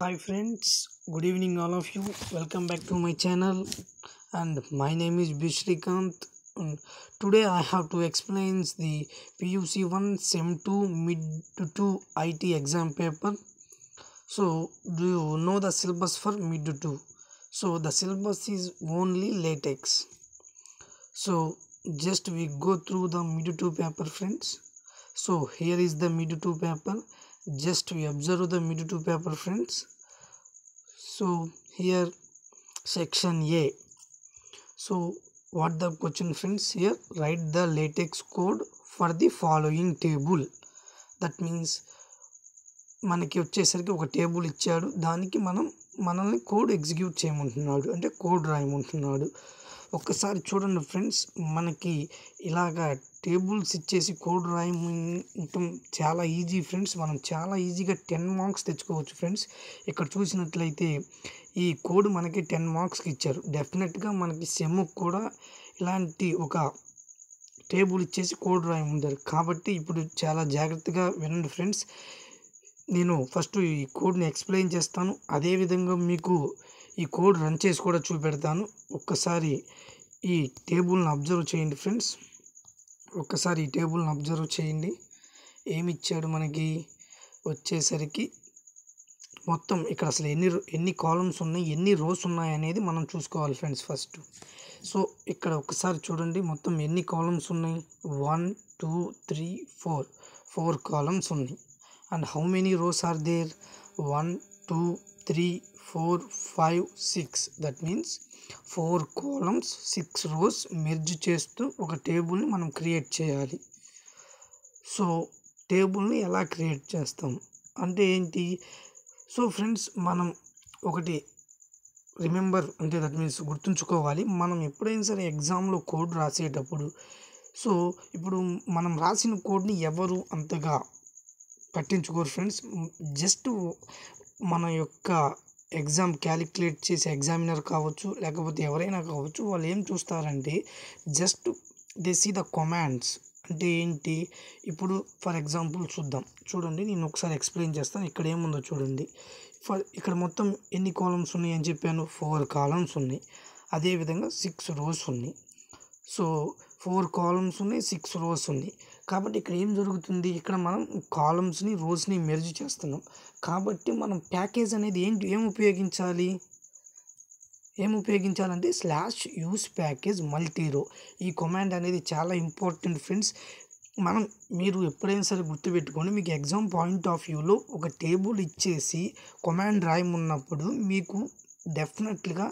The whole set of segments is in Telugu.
Hi friends, good evening all of you. Welcome back to my channel and my name is Bishrikant. And today I have to explain the PUC 1 SEM 2 mid 2 IT exam paper. So do you know the syllabus for mid 2? So the syllabus is only latex. So just we go through the mid 2 paper friends. So here is the mid 2 paper. Just we observe the mid 2 paper friends. So here section A. So what the question friends here write the latex code for the following table. That means మనకి వచ్చేసరికి ఒక టేబుల్ ఇచ్చాడు దానికి మనం మనల్ని కోడ్ ఎగ్జిక్యూట్ చేయమంటున్నాడు అంటే కోడ్ రాయమంటున్నాడు ఒక్కసారి చూడండి ఫ్రెండ్స్ మనకి ఇలాగా టేబుల్స్ ఇచ్చేసి కోడ్ రాయమంటం చాలా ఈజీ ఫ్రెండ్స్ మనం చాలా ఈజీగా టెన్ మార్క్స్ తెచ్చుకోవచ్చు ఫ్రెండ్స్ ఇక్కడ చూసినట్లయితే ఈ కోడ్ మనకి టెన్ మార్క్స్కి ఇచ్చారు డెఫినెట్గా మనకి సెమ్ కూడా ఇలాంటి ఒక టేబుల్ ఇచ్చేసి కోడ్ రాయమంటారు కాబట్టి ఇప్పుడు చాలా జాగ్రత్తగా వినండి ఫ్రెండ్స్ నేను ఫస్ట్ ఈ కోడ్ని ఎక్స్ప్లెయిన్ చేస్తాను అదేవిధంగా మీకు ఈ కోడ్ రన్ చేసి కూడా చూపెడతాను ఒక్కసారి ఈ టేబుల్ని అబ్జర్వ్ చేయండి ఫ్రెండ్స్ ఒక్కసారి ఈ టేబుల్ని అబ్జర్వ్ చేయండి ఏమి ఇచ్చాడు మనకి వచ్చేసరికి మొత్తం ఇక్కడ అసలు ఎన్ని ఎన్ని కాలమ్స్ ఉన్నాయి ఎన్ని రోస్ ఉన్నాయి అనేది మనం చూసుకోవాలి ఫ్రెండ్స్ ఫస్ట్ సో ఇక్కడ ఒకసారి చూడండి మొత్తం ఎన్ని కాలమ్స్ ఉన్నాయి one two three four four columns ఉన్నాయి and how many rows are there one two three four five six that means four columns six rows merge చేస్తూ ఒక టేబుల్ని మనం క్రియేట్ చేయాలి సో టేబుల్ని ఎలా క్రియేట్ చేస్తాం అంటే ఏంటి సో ఫ్రెండ్స్ మనం ఒకటి రిమెంబర్ అంటే దట్ మీన్స్ గుర్తుంచుకోవాలి మనం ఎప్పుడైనా సరే ఎగ్జామ్లో కోడ్ రాసేటప్పుడు సో ఇప్పుడు మనం రాసిన కోడ్ని ఎవరు అంతగా పట్టించుకోరు ఫ్రెండ్స్ జస్ట్ మన యొక్క ఎగ్జామ్ క్యాలిక్యులేట్ చేసే ఎగ్జామినర్ కావచ్చు లేకపోతే ఎవరైనా కావచ్చు వాళ్ళు ఏం చూస్తారంటే just they see the commands అంటే ఏంటి ఇప్పుడు ఫర్ ఎగ్జాంపుల్ చూద్దాం చూడండి నేను ఒకసారి ఎక్స్ప్లెయిన్ చేస్తాను ఇక్కడ ఏముందో చూడండి ఫర్ ఇక్కడ మొత్తం ఎన్ని కాలమ్స్ ఉన్నాయి అని చెప్పాను ఫోర్ కాలమ్స్ ఉన్నాయి అదేవిధంగా సిక్స్ రోస్ ఉన్నాయి సో ఫోర్ కాలమ్స్ ఉన్నాయి సిక్స్ రోస్ ఉన్నాయి కాబట్టి ఇక్కడ ఏం జరుగుతుంది ఇక్కడ మనం కాలమ్స్ని రోస్ని మెర్జ్ చేస్తున్నాం కాబట్టి మనం ప్యాకేజ్ అనేది ఏంటి ఏం ఉపయోగించాలి ఏం ఉపయోగించాలంటే స్లాష్ యూస్ ప్యాకేజ్ మల్టీరో ఈ కమాండ్ అనేది చాలా ఇంపార్టెంట్ ఫ్రెండ్స్ మనం మీరు ఎప్పుడైనా సరే గుర్తుపెట్టుకోండి మీకు ఎగ్జామ్ పాయింట్ ఆఫ్ వ్యూలో ఒక టేబుల్ ఇచ్చేసి కమాండ్ రాయమున్నప్పుడు మీకు డెఫినెట్గా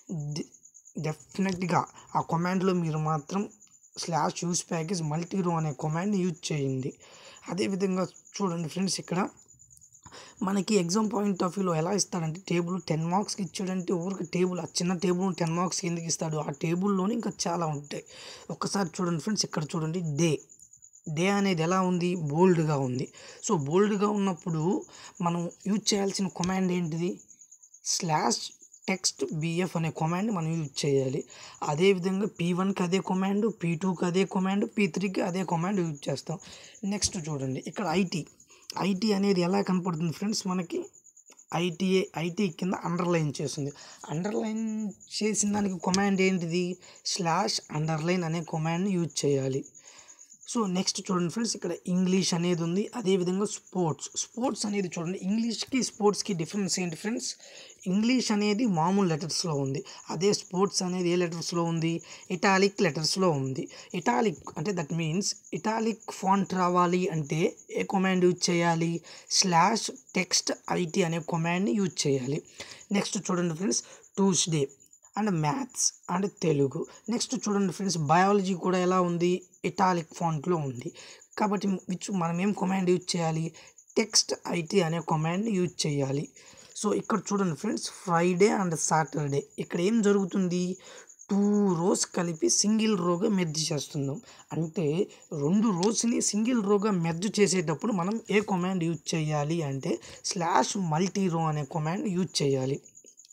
డెఫినెట్గా ఆ కమాండ్లో మీరు మాత్రం స్లాష్ యూస్ ప్యాకేజ్ మల్టీరో అనే కమాండ్ని యూజ్ చేయండి అదేవిధంగా చూడండి ఫ్రెండ్స్ ఇక్కడ మనకి ఎగ్జామ్ పాయింట్ ఆఫ్ వ్యూలో ఎలా ఇస్తాడంటే టేబుల్ టెన్ మార్క్స్కి ఇచ్చాడంటే ఊరికి టేబుల్ ఆ చిన్న టేబుల్ టెన్ మార్క్స్కి ఎందుకు ఇస్తాడు ఆ టేబుల్లోనే ఇంకా చాలా ఉంటాయి ఒక్కసారి చూడండి ఫ్రెండ్స్ ఇక్కడ చూడండి డే డే అనేది ఎలా ఉంది బోల్డ్గా ఉంది సో బోల్డ్గా ఉన్నప్పుడు మనం యూజ్ చేయాల్సిన కమాండ్ ఏంటిది స్లాష్ టెక్స్ట్ బిఎఫ్ అనే కమాండ్ మనం యూజ్ చేయాలి అదేవిధంగా పీ వన్కి అదే కమాండ్ పీ టూకి అదే కమాండ్ పీ త్రీకి అదే కమాండ్ యూజ్ చేస్తాం నెక్స్ట్ చూడండి ఇక్కడ ఐటీ ఐటీ అనేది ఎలా కనపడుతుంది ఫ్రెండ్స్ మనకి ఐటీఏ ఐటీ కింద అండర్లైన్ చేస్తుంది అండర్లైన్ చేసిన దానికి కమాండ్ ఏంటిది స్లాష్ అండర్లైన్ అనే కమాండ్ని యూజ్ చేయాలి సో నెక్స్ట్ చూడండి ఫ్రెండ్స్ ఇక్కడ ఇంగ్లీష్ అనేది ఉంది అదేవిధంగా స్పోర్ట్స్ స్పోర్ట్స్ అనేది చూడండి ఇంగ్లీష్కి స్పోర్ట్స్కి డిఫరెన్స్ ఏంటి ఫ్రెండ్స్ ఇంగ్లీష్ అనేది మామూలు లెటర్స్లో ఉంది అదే స్పోర్ట్స్ అనేది ఏ లెటర్స్లో ఉంది ఇటాలిక్ లెటర్స్లో ఉంది ఇటాలిక్ అంటే దట్ మీన్స్ ఇటాలిక్ ఫాంట్ రావాలి అంటే ఏ కమాండ్ యూజ్ చేయాలి స్లాష్ టెక్స్ట్ ఐటీ అనే కమాండ్ని యూజ్ చేయాలి నెక్స్ట్ చూడండి friends Tuesday and maths and Telugu next చూడండి ఫ్రెండ్స్ బయాలజీ కూడా ఎలా ఉంది ఇటాలిక్ ఫాంట్లో ఉంది కాబట్టి విచ్ మనం ఏం కమాండ్ యూజ్ చేయాలి టెక్స్ట్ ఐటీ అనే కమాండ్ని యూజ్ చేయాలి సో ఇక్కడ చూడండి ఫ్రెండ్స్ ఫ్రైడే అండ్ సాటర్డే ఇక్కడ ఏం జరుగుతుంది టూ రోస్ కలిపి సింగిల్ రోగా మెర్జ్ చేస్తున్నాం అంటే రెండు రోస్ని సింగిల్ రోగా మెర్జ్ చేసేటప్పుడు మనం ఏ కమాండ్ యూజ్ చేయాలి అంటే స్లాష్ మల్టీ రో అనే కమాండ్ యూజ్ చేయాలి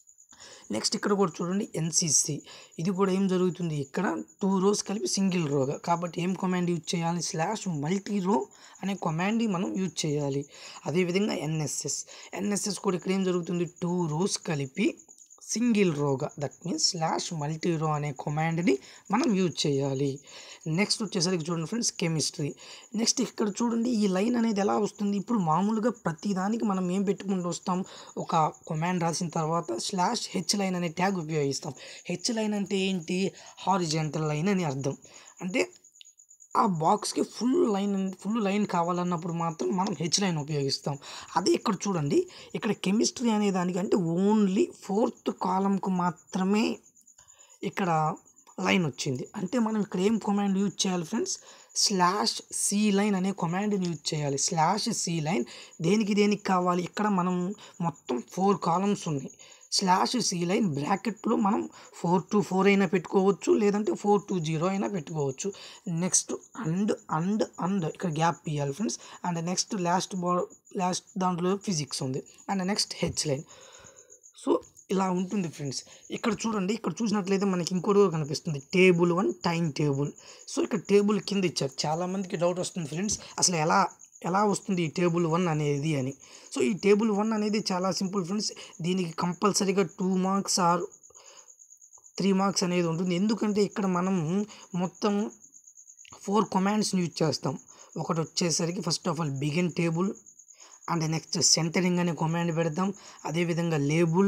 నెక్స్ట్ ఇక్కడ కూడా చూడండి ఎన్సిసి ఇది కూడా ఏం జరుగుతుంది ఇక్కడ టూ రోస్ కలిపి సింగిల్ రోగా కాబట్టి ఏం కమాండ్ యూజ్ చేయాలి స్లాష్ మల్టీ రో అనే కమాండ్ మనం యూజ్ చేయాలి అదేవిధంగా ఎన్ఎస్ఎస్ ఎన్ఎస్ఎస్ కూడా ఇక్కడ ఏం జరుగుతుంది టూ రోస్ కలిపి సింగిల్ రోగా that means slash multi row అనే కమాండ్ని మనం యూజ్ చేయాలి నెక్స్ట్ వచ్చేసరికి చూడండి ఫ్రెండ్స్ కెమిస్ట్రీ నెక్స్ట్ ఇక్కడ చూడండి ఈ లైన్ అనేది ఎలా వస్తుంది ఇప్పుడు మామూలుగా ప్రతి దానికి మనం ఏం పెట్టుకుంటూ వస్తాం ఒక కమాండ్ రాసిన తర్వాత స్లాష్ హెచ్ లైన్ అనే ట్యాగ్ ఉపయోగిస్తాం హెచ్ లైన్ అంటే ఏంటి హారిజెంటల్ లైన్ అని అర్థం అంటే ఆ బాక్స్కి ఫుల్ లైన్ ఫుల్ లైన్ కావాలన్నప్పుడు మాత్రం మనం హెచ్ లైన్ ఉపయోగిస్తాం అదే ఇక్కడ చూడండి ఇక్కడ కెమిస్ట్రీ అనే దానికంటే ఓన్లీ ఫోర్త్ కాలంకు మాత్రమే ఇక్కడ లైన్ వచ్చింది అంటే మనం ఇక్కడ ఏం కమాండ్ యూజ్ చేయాలి ఫ్రెండ్స్ స్లాష్ సి లైన్ అనే కమాండ్ని యూజ్ చేయాలి స్లాష్ సి లైన్ దేనికి దేనికి కావాలి ఇక్కడ మనం మొత్తం ఫోర్ కాలమ్స్ ఉన్నాయి స్లాష్ సి లైన్ బ్రాకెట్లో మనం ఫోర్ టు ఫోర్ అయినా పెట్టుకోవచ్చు లేదంటే ఫోర్ టు జీరో అయినా పెట్టుకోవచ్చు నెక్స్ట్ అండ్ అండ్ అండ్ ఇక్కడ గ్యాప్ ఇవ్వాలి ఫ్రెండ్స్ అండ్ నెక్స్ట్ లాస్ట్ బా లాస్ట్ దాంట్లో ఫిజిక్స్ ఉంది and next H line so ఇలా ఉంటుంది ఫ్రెండ్స్ ఇక్కడ చూడండి ఇక్కడ చూసినట్లయితే మనకి ఇంకోటి కూడా కనిపిస్తుంది table one time table so ఇక్కడ టేబుల్ కింద ఇచ్చారు చాలామందికి డౌట్ వస్తుంది ఫ్రెండ్స్ అసలు ఎలా ఎలా వస్తుంది ఈ టేబుల్ వన్ అనేది అని సో ఈ టేబుల్ వన్ అనేది చాలా సింపుల్ ఫ్రెండ్స్ దీనికి కంపల్సరీగా two marks or three marks అనేది ఉంటుంది ఎందుకంటే ఇక్కడ మనం మొత్తం ఫోర్ కమాండ్స్ని యూజ్ చేస్తాం ఒకటి వచ్చేసరికి first of all begin table and next centering అనే కమాండ్ పెడతాం అదేవిధంగా లేబుల్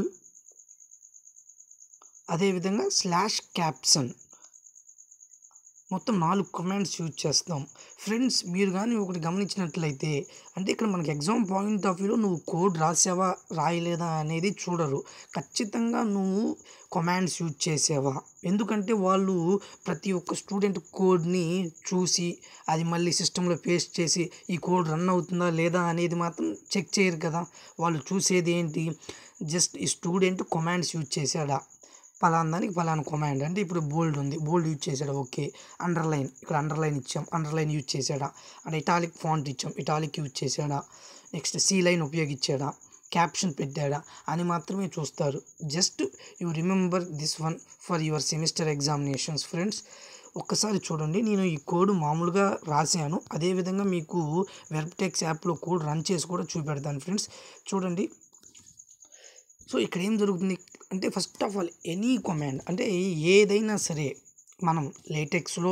అదేవిధంగా స్లాష్ క్యాప్షన్ మొత్తం నాలుగు కమాండ్స్ యూజ్ చేస్తాం ఫ్రెండ్స్ మీరు కానీ ఒకటి గమనించినట్లయితే అంటే ఇక్కడ మనకి ఎగ్జామ్ పాయింట్ ఆఫ్ వ్యూలో నువ్వు కోడ్ రాసావా రాయలేదా అనేది చూడరు ఖచ్చితంగా నువ్వు కమాండ్స్ యూజ్ చేసావా ఎందుకంటే వాళ్ళు ప్రతి ఒక్క స్టూడెంట్ కోడ్ని చూసి అది మళ్ళీ సిస్టంలో పేస్ట్ చేసి ఈ కోడ్ రన్ అవుతుందా లేదా అనేది మాత్రం చెక్ చేయరు కదా వాళ్ళు చూసేది ఏంటి జస్ట్ ఈ స్టూడెంట్ కమాండ్స్ యూజ్ చేశాడా పలానా దానికి పలానా కమాండ్ అంటే ఇప్పుడు బోల్డ్ ఉంది బోల్డ్ యూజ్ చేశాడా ఓకే అండర్లైన్ ఇక్కడ అండర్లైన్ ఇచ్చాం అండర్లైన్ యూజ్ చేశాడా అంటే ఇటాలిక్ ఫాంట్ ఇచ్చాం ఇటాలిక్ యూజ్ చేశాడా నెక్స్ట్ సి లైన్ ఉపయోగించాడా క్యాప్షన్ పెట్టాడా అని మాత్రమే చూస్తారు just you remember this one for your semester examinations friends ఒక్కసారి చూడండి నేను ఈ కోడ్ మామూలుగా రాశాను అదేవిధంగా మీకు వెబ్టెక్స్ యాప్లో కోడ్ రన్ చేసి కూడా చూపెడతాను ఫ్రెండ్స్ చూడండి సో ఇక్కడ ఏం జరుగుతుంది అంటే first of all any command అంటే ఏదైనా సరే మనం లేటెక్స్లో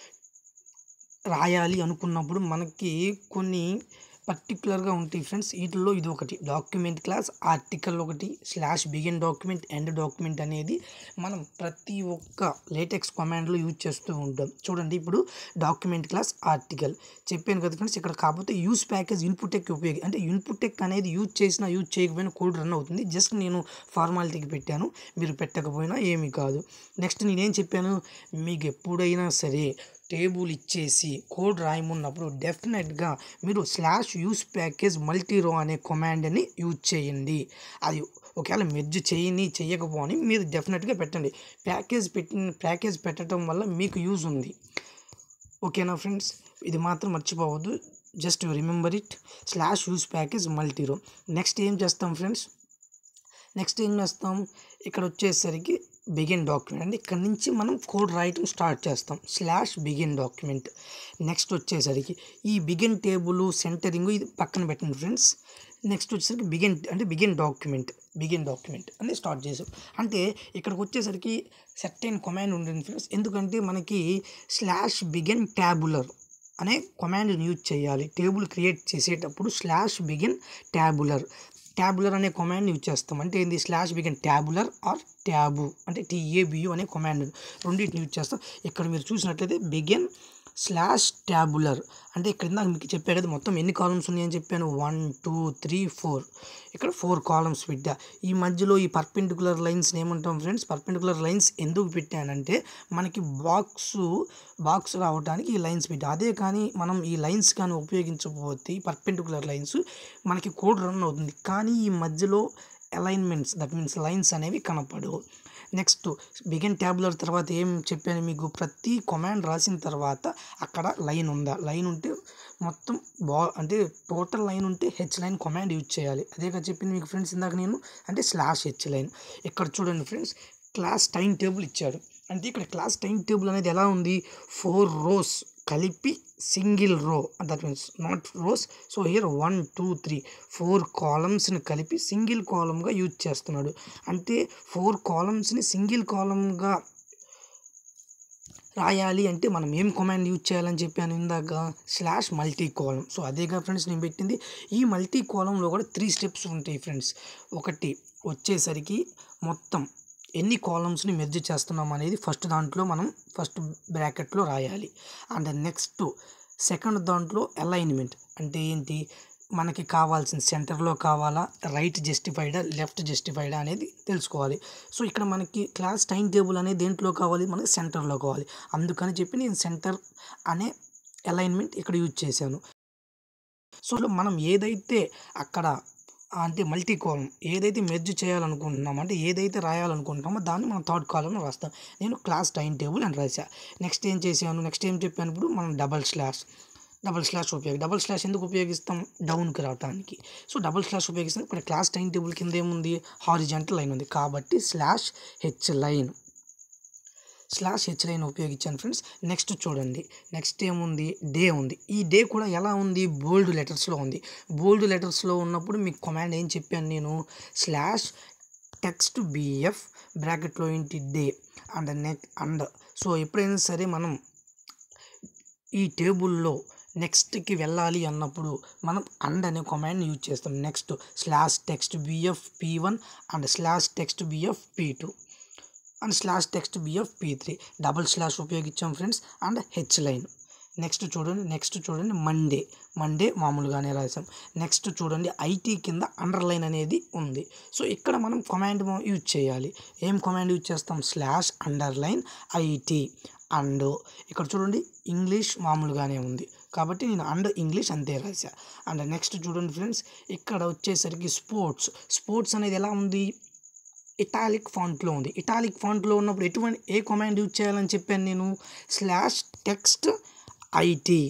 రాయాలి అనుకున్నప్పుడు మనకి కొన్ని పర్టికులర్గా ఉంటాయి ఫ్రెండ్స్ వీటిల్లో ఇది ఒకటి డాక్యుమెంట్ క్లాస్ ఆర్టికల్ ఒకటి slash begin document end document అనేది మనం ప్రతి ఒక్క లేటెక్స్ కమాండ్లో యూజ్ చేస్తూ ఉంటాం చూడండి ఇప్పుడు డాక్యుమెంట్ క్లాస్ ఆర్టికల్ చెప్పాను కదా ఫ్రెండ్స్ ఇక్కడ కాకపోతే యూస్ ప్యాకేజ్ ఇన్పుట్ టెక్ ఉపయోగి అంటే ఇన్పుట్ టెక్ అనేది యూజ్ చేసినా యూజ్ చేయకపోయినా కోడ్ రన్ అవుతుంది జస్ట్ నేను ఫార్మాలిటీకి పెట్టాను మీరు పెట్టకపోయినా ఏమీ కాదు నెక్స్ట్ నేనేం చెప్పాను మీకు ఎప్పుడైనా సరే టేబుల్ ఇచ్చేసి కోడ్ రాయమున్నప్పుడు డెఫినెట్గా మీరు స్లాష్ యూస్ ప్యాకేజ్ మల్టీరో అనే కమాండ్ని యూజ్ చేయండి అది ఒకవేళ మెర్జ్ చేయని చేయకపోని మీరు డెఫినెట్గా పెట్టండి ప్యాకేజ్ పెట్టి ప్యాకేజ్ పెట్టడం వల్ల మీకు యూజ్ ఉంది ఓకేనా ఫ్రెండ్స్ ఇది మాత్రం మర్చిపోవద్దు just remember it slash use package multirow next ఏం చేస్తాం ఫ్రెండ్స్ నెక్స్ట్ ఏం చేస్తాం ఇక్కడ వచ్చేసరికి బిగిన్ డాక్యుమెంట్ అంటే ఇక్కడ నుంచి మనం కోడ్ రాయటం స్టార్ట్ చేస్తాం స్లాష్ బిగిన్ డాక్యుమెంట్ నెక్స్ట్ వచ్చేసరికి ఈ బిగిన్ టేబుల్ సెంటరింగ్ ఇది పక్కన పెట్టండి ఫ్రెండ్స్ నెక్స్ట్ వచ్చేసరికి బిగిన్ అంటే బిగిన్ డాక్యుమెంట్ బిగిన్ డాక్యుమెంట్ అని స్టార్ట్ చేసాం అంటే ఇక్కడికి వచ్చేసరికి సెర్టైన్ కమాండ్ ఉంటుంది ఫ్రెండ్స్ ఎందుకంటే మనకి స్లాష్ బిగిన్ ట్యాబులర్ అనే కమాండ్ని యూజ్ చేయాలి టేబుల్ క్రియేట్ చేసేటప్పుడు స్లాష్ బిగిన్ ట్యాబులర్ ట్యాబులర్ అనే కమాండ్ యూజ్ చేస్తాం అంటే ఏంది slash begin tabular or tab అంటే టీఏబియు అనే కమాండ్ రెండింటిని యూజ్ చేస్తాం ఇక్కడ మీరు చూసినట్లయితే బిగిన్ స్లాష్ ట్యాబులర్ అంటే ఇక్కడ ఇందాక మీకు చెప్పా కదా మొత్తం ఎన్ని కాలమ్స్ ఉన్నాయని చెప్పాను వన్ టూ త్రీ ఫోర్ ఇక్కడ ఫోర్ కాలమ్స్ పెట్టా ఈ మధ్యలో ఈ పర్పెండికులర్ లైన్స్ని ఏమంటాం ఫ్రెండ్స్ పర్పెండికులర్ లైన్స్ ఎందుకు పెట్టానంటే మనకి బాక్స్ బాక్స్ రావడానికి ఈ లైన్స్ పెట్టా అదే కానీ మనం ఈ లైన్స్ కానీ ఉపయోగించకపోతే ఈ పర్పెండికులర్ లైన్స్ మనకి కోడ్ రన్ అవుతుంది కానీ ఈ మధ్యలో అలైన్మెంట్స్ దట్ మీన్స్ లైన్స్ అనేవి కనపడవు నెక్స్ట్ బిగిన్ ట్యాబులర్ తర్వాత ఏం చెప్పాను మీకు ప్రతి కమాండ్ రాసిన తర్వాత అక్కడ లైన్ ఉందా లైన్ ఉంటే మొత్తం బా అంటే టోటల్ లైన్ ఉంటే హెచ్ లైన్ కమాండ్ యూజ్ చేయాలి అదే కదా చెప్పింది మీకు ఫ్రెండ్స్ ఇందాక నేను అంటే స్లాష్ హెచ్ లైన్ ఇక్కడ చూడండి ఫ్రెండ్స్ క్లాస్ టైం టేబుల్ ఇచ్చాడు అంటే ఇక్కడ క్లాస్ టైం టేబుల్ అనేది ఎలా ఉంది ఫోర్ రోస్ కలిపి single row that means not rows so here one two three four కాలమ్స్ని కలిపి సింగిల్ కాలమ్గా యూజ్ చేస్తున్నాడు అంటే ఫోర్ కాలమ్స్ని సింగిల్ కాలమ్గా రాయాలి అంటే మనం ఏం కమాండ్ యూజ్ చేయాలని చెప్పాను ఇందాక స్లాష్ మల్టీ కాలం సో అదేగా ఫ్రెండ్స్ నేను పెట్టింది ఈ మల్టీ కాలంలో కూడా త్రీ స్టెప్స్ ఉంటాయి ఫ్రెండ్స్ ఒకటి వచ్చేసరికి మొత్తం ఎన్ని కాలమ్స్ని మెర్జ్ చేస్తున్నాం అనేది ఫస్ట్ దాంట్లో మనం ఫస్ట్ బ్రాకెట్లో రాయాలి అండ్ నెక్స్ట్ సెకండ్ దాంట్లో అలైన్మెంట్ అంటే ఏంటి మనకి కావాల్సిన సెంటర్లో కావాలా రైట్ జస్టిఫైడా లెఫ్ట్ జస్టిఫైడా అనేది తెలుసుకోవాలి సో ఇక్కడ మనకి క్లాస్ టైం టేబుల్ అనేది దేంట్లో కావాలి మనకి సెంటర్లో కావాలి అందుకని చెప్పి నేను సెంటర్ అనే అలైన్మెంట్ ఇక్కడ యూజ్ చేశాను సో మనం ఏదైతే అక్కడ అంటే మల్టీ కాలం ఏదైతే మెర్జ్ చేయాలనుకుంటున్నామో అంటే ఏదైతే రాయాలనుకుంటున్నామో దాన్ని మనం థర్డ్ కాలంలో రాస్తాం నేను క్లాస్ టైం టేబుల్ అని రాసా నెక్స్ట్ ఏం చేశాను నెక్స్ట్ ఏం చెప్పాను ఇప్పుడు మనం డబల్ స్లాష్ డబల్ స్లాష్ ఉపయోగ డబల్ స్లాష్ ఎందుకు ఉపయోగిస్తాం డౌన్కి రావడానికి సో డబల్ స్లాష్ ఉపయోగిస్తాం ఇక్కడ క్లాస్ టైం టేబుల్ కింద ఏముంది హారిజెంటల్ లైన్ ఉంది కాబట్టి slash H line slash H line ఉపయోగించాను ఫ్రెండ్స్ నెక్స్ట్ చూడండి నెక్స్ట్ ఏముంది డే ఉంది ఈ డే కూడా ఎలా ఉంది బోల్డ్ లెటర్స్లో ఉంది బోల్డ్ లెటర్స్లో ఉన్నప్పుడు మీకు కమాండ్ ఏం చెప్పాను నేను స్లాష్ టెక్స్ట్ బిఎఫ్ బ్రాకెట్లో ఏంటి డే అండ్ నెక్ అండ్ సో ఎప్పుడైనా సరే మనం ఈ టేబుల్లో నెక్స్ట్కి వెళ్ళాలి అన్నప్పుడు మనం అండ్ అనే కమాండ్ యూజ్ చేస్తాం next slash text BF P one and slash text BF P two and slash text BF P three double slash ఉపయోగించాం friends and H line next చూడండి నెక్స్ట్ చూడండి మండే మండే మామూలుగానే రాసాం నెక్స్ట్ చూడండి ఐటీ కింద అండర్లైన్ అనేది ఉంది సో ఇక్కడ మనం కమాండ్ యూజ్ చేయాలి ఏం కమాండ్ యూజ్ చేస్తాం స్లాష్ అండర్లైన్ ఐటీ అండ్ ఇక్కడ చూడండి ఇంగ్లీష్ మామూలుగానే ఉంది కాబట్టి నేను అండ్ ఇంగ్లీష్ అంతే రాసా అండ్ నెక్స్ట్ చూడండి ఫ్రెండ్స్ ఇక్కడ వచ్చేసరికి స్పోర్ట్స్ స్పోర్ట్స్ అనేది ఎలా ఉంది ఇటాలిక్ ఫాంట్లో ఉంది ఇటాలిక్ ఫాంట్లో ఉన్నప్పుడు ఎటువంటి ఏ కమాండ్ యూజ్ చేయాలని చెప్పాను నేను slash text IT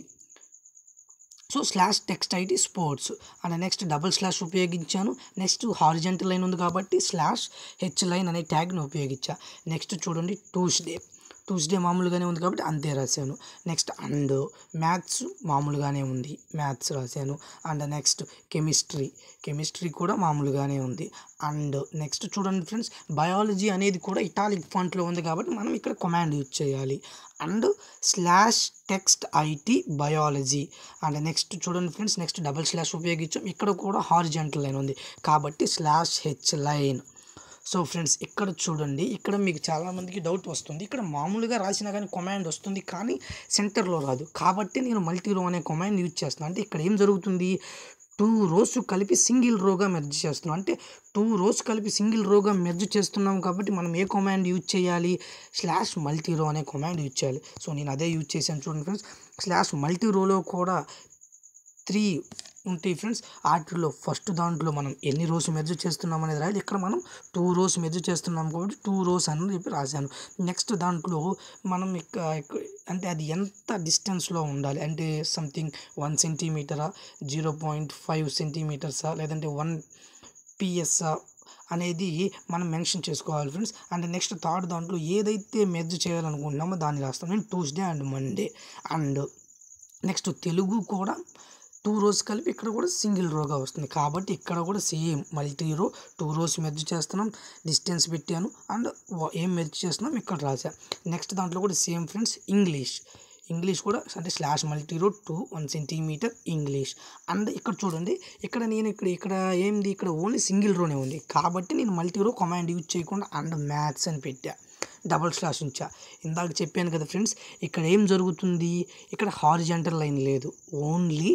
so slash text IT sports and next double slash ఉపయోగించాను నెక్స్ట్ హారిజెంటల్ లైన్ ఉంది కాబట్టి స్లాష్ హెచ్ లైన్ అనే ట్యాగ్ని ఉపయోగించా నెక్స్ట్ చూడండి ట్యూస్డే ట్యూస్డే మామూలుగానే ఉంది కాబట్టి అంతే రాశాను నెక్స్ట్ అండ్ మ్యాథ్స్ మామూలుగానే ఉంది మ్యాథ్స్ రాశాను అండ్ నెక్స్ట్ కెమిస్ట్రీ కెమిస్ట్రీ కూడా మామూలుగానే ఉంది అండ్ నెక్స్ట్ చూడండి ఫ్రెండ్స్ బయాలజీ అనేది కూడా ఇటాలిక్ ఫాంట్లో ఉంది కాబట్టి మనం ఇక్కడ కమాండ్ యూజ్ చేయాలి and slash text IT biology and next చూడండి ఫ్రెండ్స్ నెక్స్ట్ డబల్ స్లాష్ ఉపయోగించాం ఇక్కడ కూడా హారిజెంటల్ లైన్ ఉంది కాబట్టి slash H line so friends ఇక్కడ చూడండి ఇక్కడ మీకు చాలామందికి డౌట్ వస్తుంది ఇక్కడ మామూలుగా రాసినా కానీ కమాండ్ వస్తుంది కానీ సెంటర్లో రాదు కాబట్టి నేను మల్టీ రో అనే కమాండ్ యూజ్ చేస్తున్నాను అంటే ఇక్కడ ఏం జరుగుతుంది టూ రోస్ కలిపి సింగిల్ రోగా మెర్జ్ చేస్తున్నాం అంటే టూ రోస్ కలిపి సింగిల్ రోగా మెర్జ్ చేస్తున్నాం కాబట్టి మనం ఏ కమాండ్ యూజ్ చేయాలి స్లాష్ మల్టీ రో అనే కమాండ్ యూజ్ చేయాలి సో నేను అదే యూజ్ చేశాను చూడండి ఫ్రెండ్స్ స్లాష్ మల్టీ రోలో కూడా త్రీ ఉంటాయి ఫ్రెండ్స్ వాటిలో ఫస్ట్ దాంట్లో మనం ఎన్ని రోస్ మెర్జ్ చేస్తున్నాం అనేది రాయాలి ఇక్కడ మనం టూ రోస్ మెర్జ్ చేస్తున్నాం కాబట్టి టూ రోస్ అని చెప్పి రాశాను నెక్స్ట్ దాంట్లో మనం ఇక ఇక- అంటే అది ఎంత డిస్టెన్స్లో ఉండాలి అంటే సంథింగ్ వన్ సెంటీమీటరా జీరో పాయింట్ ఫైవ్ సెంటీమీటర్సా లేదంటే వన్ పిఎస్ఆ అనేది మనం మెన్షన్ చేసుకోవాలి ఫ్రెండ్స్ అండ్ నెక్స్ట్ థర్డ్ దాంట్లో ఏదైతే మెర్జ్ చేయాలనుకుంటున్నామో దాన్ని రాస్తాం నేను Tuesday and Monday and next Telugu కూడా టూ రోస్ కలిపి ఇక్కడ కూడా సింగిల్ రోగా వస్తుంది కాబట్టి ఇక్కడ కూడా same multi row two rows merge చేస్తున్నాం డిస్టెన్స్ పెట్టాను అండ్ ఏం మెర్జ్ చేస్తున్నాం ఇక్కడ రాసా నెక్స్ట్ దాంట్లో కూడా సేమ్ ఫ్రెండ్స్ ఇంగ్లీష్ ఇంగ్లీష్ కూడా అంటే slash multi row two one centimetre English and ఇక్కడ చూడండి ఇక్కడ నేను ఇక్కడ ఇక్కడ ఏంది ఇక్కడ ఓన్లీ సింగిల్ రోనే ఉంది కాబట్టి నేను మల్టీ రో కమాండ్ యూజ్ చేయకుండా అండ్ మ్యాథ్స్ అని పెట్టా డబుల్ స్లాష్ ఉంచా ఇందాక చెప్పాను కదా ఫ్రెండ్స్ ఇక్కడ ఏం జరుగుతుంది ఇక్కడ హారిజెంటల్ లైన్ లేదు ఓన్లీ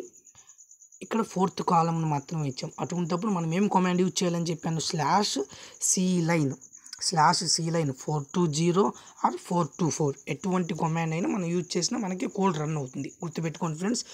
ఇక్కడ ఫోర్త్ కాలంను మాత్రమే ఇచ్చాం అటువంటిప్పుడు మనం ఏం కమాండ్ యూజ్ చేయాలని చెప్పాను slash C line slash C line four two zero or four two four ఎటువంటి కమాండ్ అయినా మనం యూజ్ చేసినా మనకి కోడ్ రన్ అవుతుంది గుర్తుపెట్టుకోండి ఫ్రెండ్స్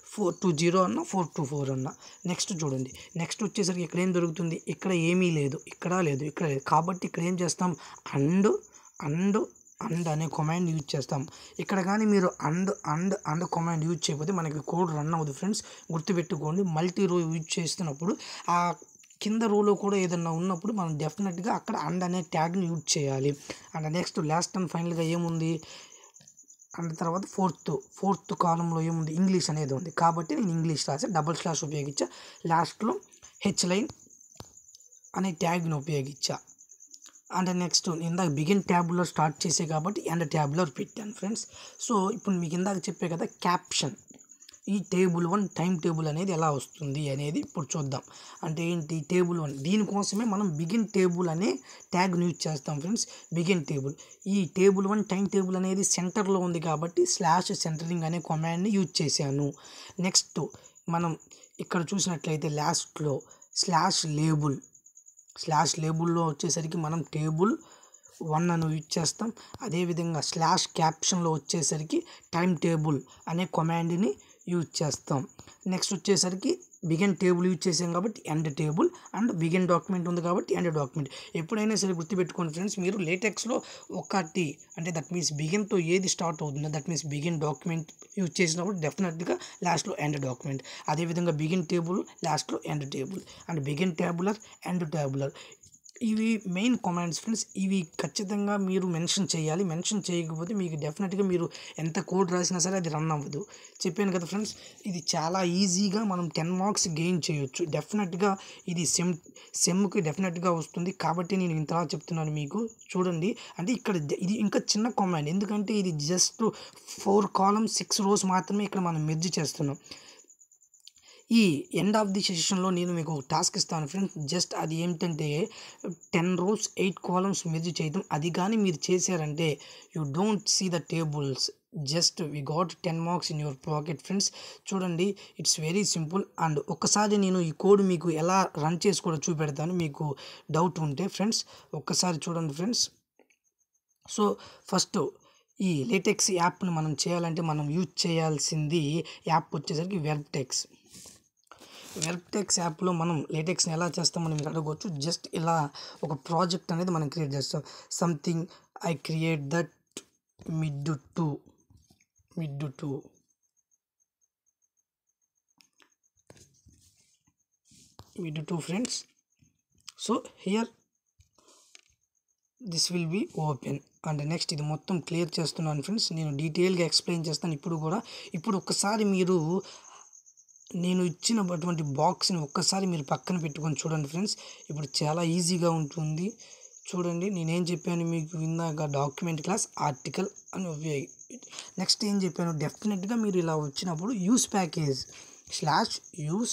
ఫోర్ టు జీరో అన్న ఫోర్ టు ఫోర్ అన్న నెక్స్ట్ చూడండి నెక్స్ట్ వచ్చేసరికి ఇక్కడ ఏం దొరుకుతుంది ఇక్కడ ఏమీ లేదు ఇక్కడ లేదు ఇక్కడ లేదు కాబట్టి ఇక్కడ ఏం చేస్తాం అండ్ అండ్ అండ్ అనే కమాండ్ యూజ్ చేస్తాం ఇక్కడ కానీ మీరు and and and command use చేయకపోతే మనకి కోడ్ రన్ అవ్వదు ఫ్రెండ్స్ గుర్తుపెట్టుకోండి మల్టీ రో యూజ్ చేస్తున్నప్పుడు ఆ కింద రోలో కూడా ఏదన్నా ఉన్నప్పుడు మనం డెఫినెట్గా అక్కడ అండ్ అనే ట్యాగ్ని యూజ్ చేయాలి అండ్ నెక్స్ట్ లాస్ట్ అండ్ ఫైనల్గా ఏముంది అండ్ తర్వాత ఫోర్త్ ఫోర్త్ కాలంలో ఏముంది ఇంగ్లీష్ అనేది ఉంది కాబట్టి నేను ఇంగ్లీష్ రాసి డబుల్ స్లాష్ ఉపయోగించా లాస్ట్లో హెచ్ లైన్ అనే ట్యాగ్ని ఉపయోగించా అండ్ నెక్స్ట్ ఇందాక బిగిన్ ట్యాబ్లో స్టార్ట్ చేసే కాబట్టి అండ్ ట్యాబ్లో పెట్టాను ఫ్రెండ్స్ సో ఇప్పుడు మీకు ఇందాక చెప్పే కదా క్యాప్షన్ ఈ టేబుల్ వన్ టైం టేబుల్ అనేది ఎలా వస్తుంది అనేది ఇప్పుడు చూద్దాం అంటే ఏంటి టేబుల్ వన్ దీనికోసమే మనం బిగిన్ టేబుల్ అనే ట్యాగ్ని యూజ్ చేస్తాం ఫ్రెండ్స్ బిగిన్ టేబుల్ ఈ టేబుల్ వన్ టైం టేబుల్ అనేది సెంటర్లో ఉంది కాబట్టి స్లాష్ సెంటరింగ్ అనే కమాండ్ని యూజ్ చేశాను నెక్స్ట్ మనం ఇక్కడ చూసినట్లయితే లాస్ట్లో స్లాష్ లేబుల్ స్లాష్ లేబుల్లో వచ్చేసరికి మనం టేబుల్ వన్ అని యూజ్ చేస్తాం అదేవిధంగా స్లాష్ క్యాప్షన్లో వచ్చేసరికి టైం టేబుల్ అనే కమాండ్ని యూజ్ చేస్తాం నెక్స్ట్ వచ్చేసరికి బిగిన్ టేబుల్ యూజ్ చేసాం కాబట్టి end table and begin document ఉంది కాబట్టి ఎండ్ డాక్యుమెంట్ ఎప్పుడైనా సరే గుర్తుపెట్టుకోండి ఫ్రెండ్స్ మీరు లేటెక్స్లో ఒకటి అంటే దట్ మీన్స్ బిగిన్తో ఏది స్టార్ట్ అవుతుందో that means begin document use చేసినప్పుడు డెఫినెట్గా లాస్ట్లో ఎండ్ డాక్యుమెంట్ అదేవిధంగా బిగిన్ టేబుల్ లాస్ట్లో end table and begin tabular end tabular ఇవి మెయిన్ కమాండ్స్ ఫ్రెండ్స్ ఇవి ఖచ్చితంగా మీరు మెన్షన్ చేయాలి మెన్షన్ చేయకపోతే మీకు డెఫినెట్గా మీరు ఎంత కోడ్ రాసినా సరే అది రన్ అవ్వదు చెప్పాను కదా ఫ్రెండ్స్ ఇది చాలా ఈజీగా మనం టెన్ మార్క్స్ గెయిన్ చేయొచ్చు డెఫినెట్గా ఇది సెమ్ సెమ్కి డెఫినెట్గా వస్తుంది కాబట్టి నేను ఇంతలా చెప్తున్నాను మీకు చూడండి అంటే ఇక్కడ జ- ఇది ఇంకా చిన్న కమాండ్ ఎందుకంటే ఇది just four columns six rows మాత్రమే ఇక్కడ మనం మెర్జ్ చేస్తున్నాం ఈ ఎండ్ ఆఫ్ ది సెషన్లో నేను మీకు ఒక టాస్క్ ఇస్తాను ఫ్రెండ్స్ జస్ట్ అది ఏమిటంటే ten rows eight columns merge చేయడం అది కానీ మీరు చేశారంటే you don't see the tables just we got ten marks in your pocket friends చూడండి ఇట్స్ వెరీ సింపుల్ అండ్ ఒక్కసారి నేను ఈ కోడ్ మీకు ఎలా రన్ చేసి కూడా చూపెడతాను మీకు డౌట్ ఉంటే ఫ్రెండ్స్ ఒక్కసారి చూడండి ఫ్రెండ్స్ సో ఫస్ట్ ఈ లేటెక్స్ యాప్ని మనం చేయాలంటే మనం యూజ్ చేయాల్సింది యాప్ వచ్చేసరికి వెబ్టెక్స్ వెబ్టెక్స్ యాప్లో మనం లేటెక్స్ని ఎలా చేస్తామని మీరు అడగవచ్చు జస్ట్ ఇలా ఒక ప్రాజెక్ట్ అనేది మనం క్రియేట్ చేస్తాం something I create that mid to mid to mid to friends so here this will be open and next ఇది మొత్తం క్లియర్ చేస్తున్నాను ఫ్రెండ్స్ నేను డీటెయిల్గా ఎక్స్ప్లెయిన్ చేస్తాను ఇప్పుడు కూడా ఇప్పుడు ఒక్కసారి మీరు నేను ఇచ్చినటువంటి బాక్స్ని ఒక్కసారి మీరు పక్కన పెట్టుకొని చూడండి ఫ్రెండ్స్ ఇప్పుడు చాలా ఈజీగా ఉంటుంది చూడండి నేనేం చెప్పాను మీకు ఇందాక డాక్యుమెంట్ క్లాస్ ఆర్టికల్ అని ఉపయోగి నెక్స్ట్ ఏం చెప్పాను డెఫినెట్గా మీరు ఇలా వచ్చినప్పుడు use package slash use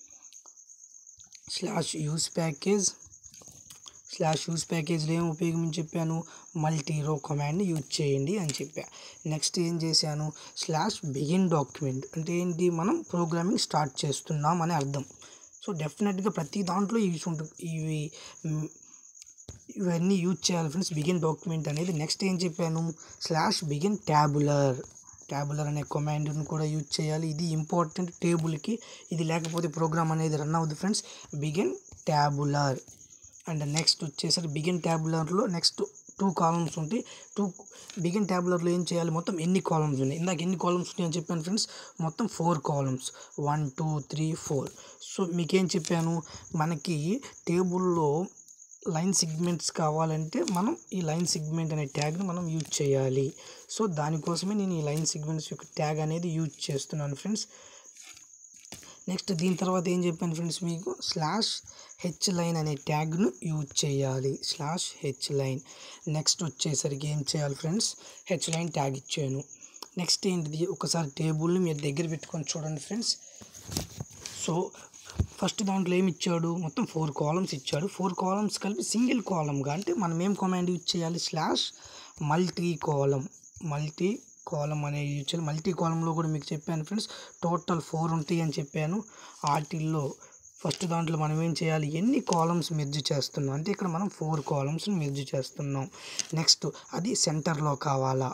slash use package slash use ప్యాకేజ్లో ఏం ఉపయోగమని చెప్పాను మల్టీ రో కమాండ్ని యూజ్ చేయండి అని చెప్పా నెక్స్ట్ ఏం చేశాను స్లాష్ బిగిన్ డాక్యుమెంట్ అంటే ఏంటి మనం ప్రోగ్రామింగ్ స్టార్ట్ చేస్తున్నాం అని అర్థం సో డెఫినెట్గా ప్రతి దాంట్లో యూస్ ఉంటుంది ఇవి మ్, ఇవన్నీ యూజ్ చేయాలి ఫ్రెండ్స్ బిగిన్ డాక్యుమెంట్ అనేది నెక్స్ట్ ఏం చెప్పాను స్లాష్ బిగిన్ ట్యాబులర్ ట్యాబులర్ అనే కమాండ్ని కూడా యూజ్ చేయాలి ఇది ఇంపార్టెంట్ టేబుల్కి ఇది లేకపోతే ప్రోగ్రామ్ అనేది రన్ అవ్వదు friends begin tabular and next వచ్చేసరికి బిగిన్ ట్యాబులర్లో నెక్స్ట్ టూ కాలమ్స్ ఉంటాయి టూ బిగిన్ ట్యాబులర్లో ఏం చేయాలి మొత్తం ఎన్ని కాలమ్స్ ఉన్నాయి ఇందాక ఎన్ని కాలమ్స్ ఉన్నాయని చెప్పాను ఫ్రెండ్స్ మొత్తం four columns one two three four so మీకేం చెప్పాను మనకి టేబుల్లో లైన్ సిగ్మెంట్స్ కావాలంటే మనం ఈ లైన్ సిగ్మెంట్ అనే ట్యాగ్ని మనం యూజ్ చేయాలి సో దానికోసమే నేను ఈ లైన్ సిగ్మెంట్స్ యొక్క ట్యాగ్ అనేది యూజ్ చేస్తున్నాను ఫ్రెండ్స్ నెక్స్ట్ దీని తర్వాత ఏం చెప్పాను ఫ్రెండ్స్ మీకు స్లాష్ హెచ్ లైన్ అనే ట్యాగ్ను యూజ్ చేయాలి స్లాష్ హెచ్ లైన్ నెక్స్ట్ వచ్చేసరికి ఏం చేయాలి ఫ్రెండ్స్ హెచ్ లైన్ ట్యాగ్ ఇచ్చాను నెక్స్ట్ ఏంటిది ఒకసారి టేబుల్ని మీరు దగ్గర పెట్టుకొని చూడండి ఫ్రెండ్స్ సో ఫస్ట్ దాంట్లో ఏమి ఇచ్చాడు మొత్తం ఫోర్ కాలమ్స్ ఇచ్చాడు ఫోర్ కాలమ్స్ కలిపి సింగిల్ కాలమ్గా అంటే మనం ఏం కమాండ్ యూజ్ చేయాలి slash multi column multi column అనేది యూజ్ చేయాలి మల్టీ కాలంలో కూడా మీకు చెప్పాను ఫ్రెండ్స్ టోటల్ ఫోర్ ఉంటాయి అని చెప్పాను వాటిల్లో ఫస్ట్ దాంట్లో మనం ఏం చేయాలి ఎన్ని కాలమ్స్ మెర్జ్ చేస్తున్నాం అంటే ఇక్కడ మనం ఫోర్ కాలమ్స్ని మెర్జ్ చేస్తున్నాం నెక్స్ట్ అది సెంటర్లో కావాలా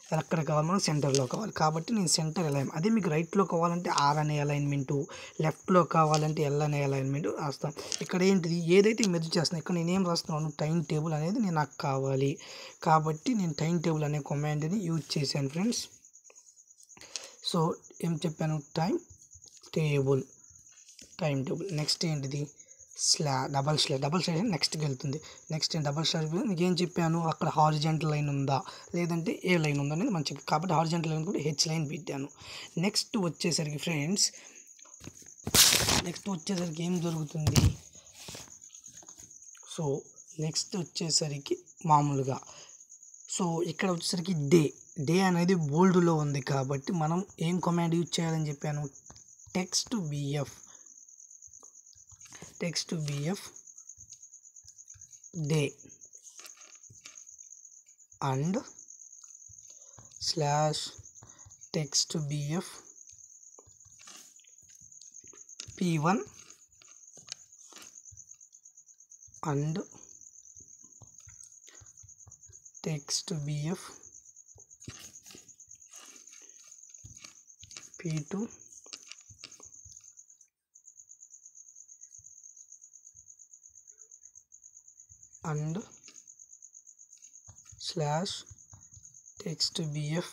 ఎక్కడ కావాలి మనం సెంటర్లో కావాలి కాబట్టి నేను సెంటర్ అలైన్ అదే మీకు రైట్లో కావాలంటే ఆర్ అనే అలైన్మెంటు లెఫ్ట్లో కావాలంటే ఎల్ అనే అలైన్మెంట్ రాస్తాం ఇక్కడ ఏంటిది ఏదైతే మెర్జ్ చేస్తున్నా ఇక్కడ నేను ఏం రాస్తున్నాను టైం టేబుల్ అనేది నేను నాకు కావాలి కాబట్టి నేను టైం టేబుల్ అనే కమాండ్ని యూజ్ చేశాను ఫ్రెండ్స్ సో ఏం చెప్పాను time table time table next ఏంటిది స్లా డబల్ స్లాష్ డబల్ స్లాష్ నెక్స్ట్కి వెళ్తుంది నెక్స్ట్ డబల్ స్లాష్ మీకు ఏం చెప్పాను అక్కడ హారిజెంటల్ లైన్ ఉందా లేదంటే ఏ లైన్ ఉందా అనేది మంచిగా కాబట్టి హారిజెంటల్ లైన్ కూడా హెచ్ లైన్ పెట్టాను నెక్స్ట్ వచ్చేసరికి ఫ్రెండ్స్ నెక్స్ట్ వచ్చేసరికి ఏం జరుగుతుంది సో నెక్స్ట్ వచ్చేసరికి మామూలుగా సో ఇక్కడ వచ్చేసరికి డే డే అనేది బోల్డ్లో ఉంది కాబట్టి మనం ఏం కమాండ్ యూజ్ చేయాలని చెప్పాను text BF text BF day and slash text BF P one and text BF P two and slash text BF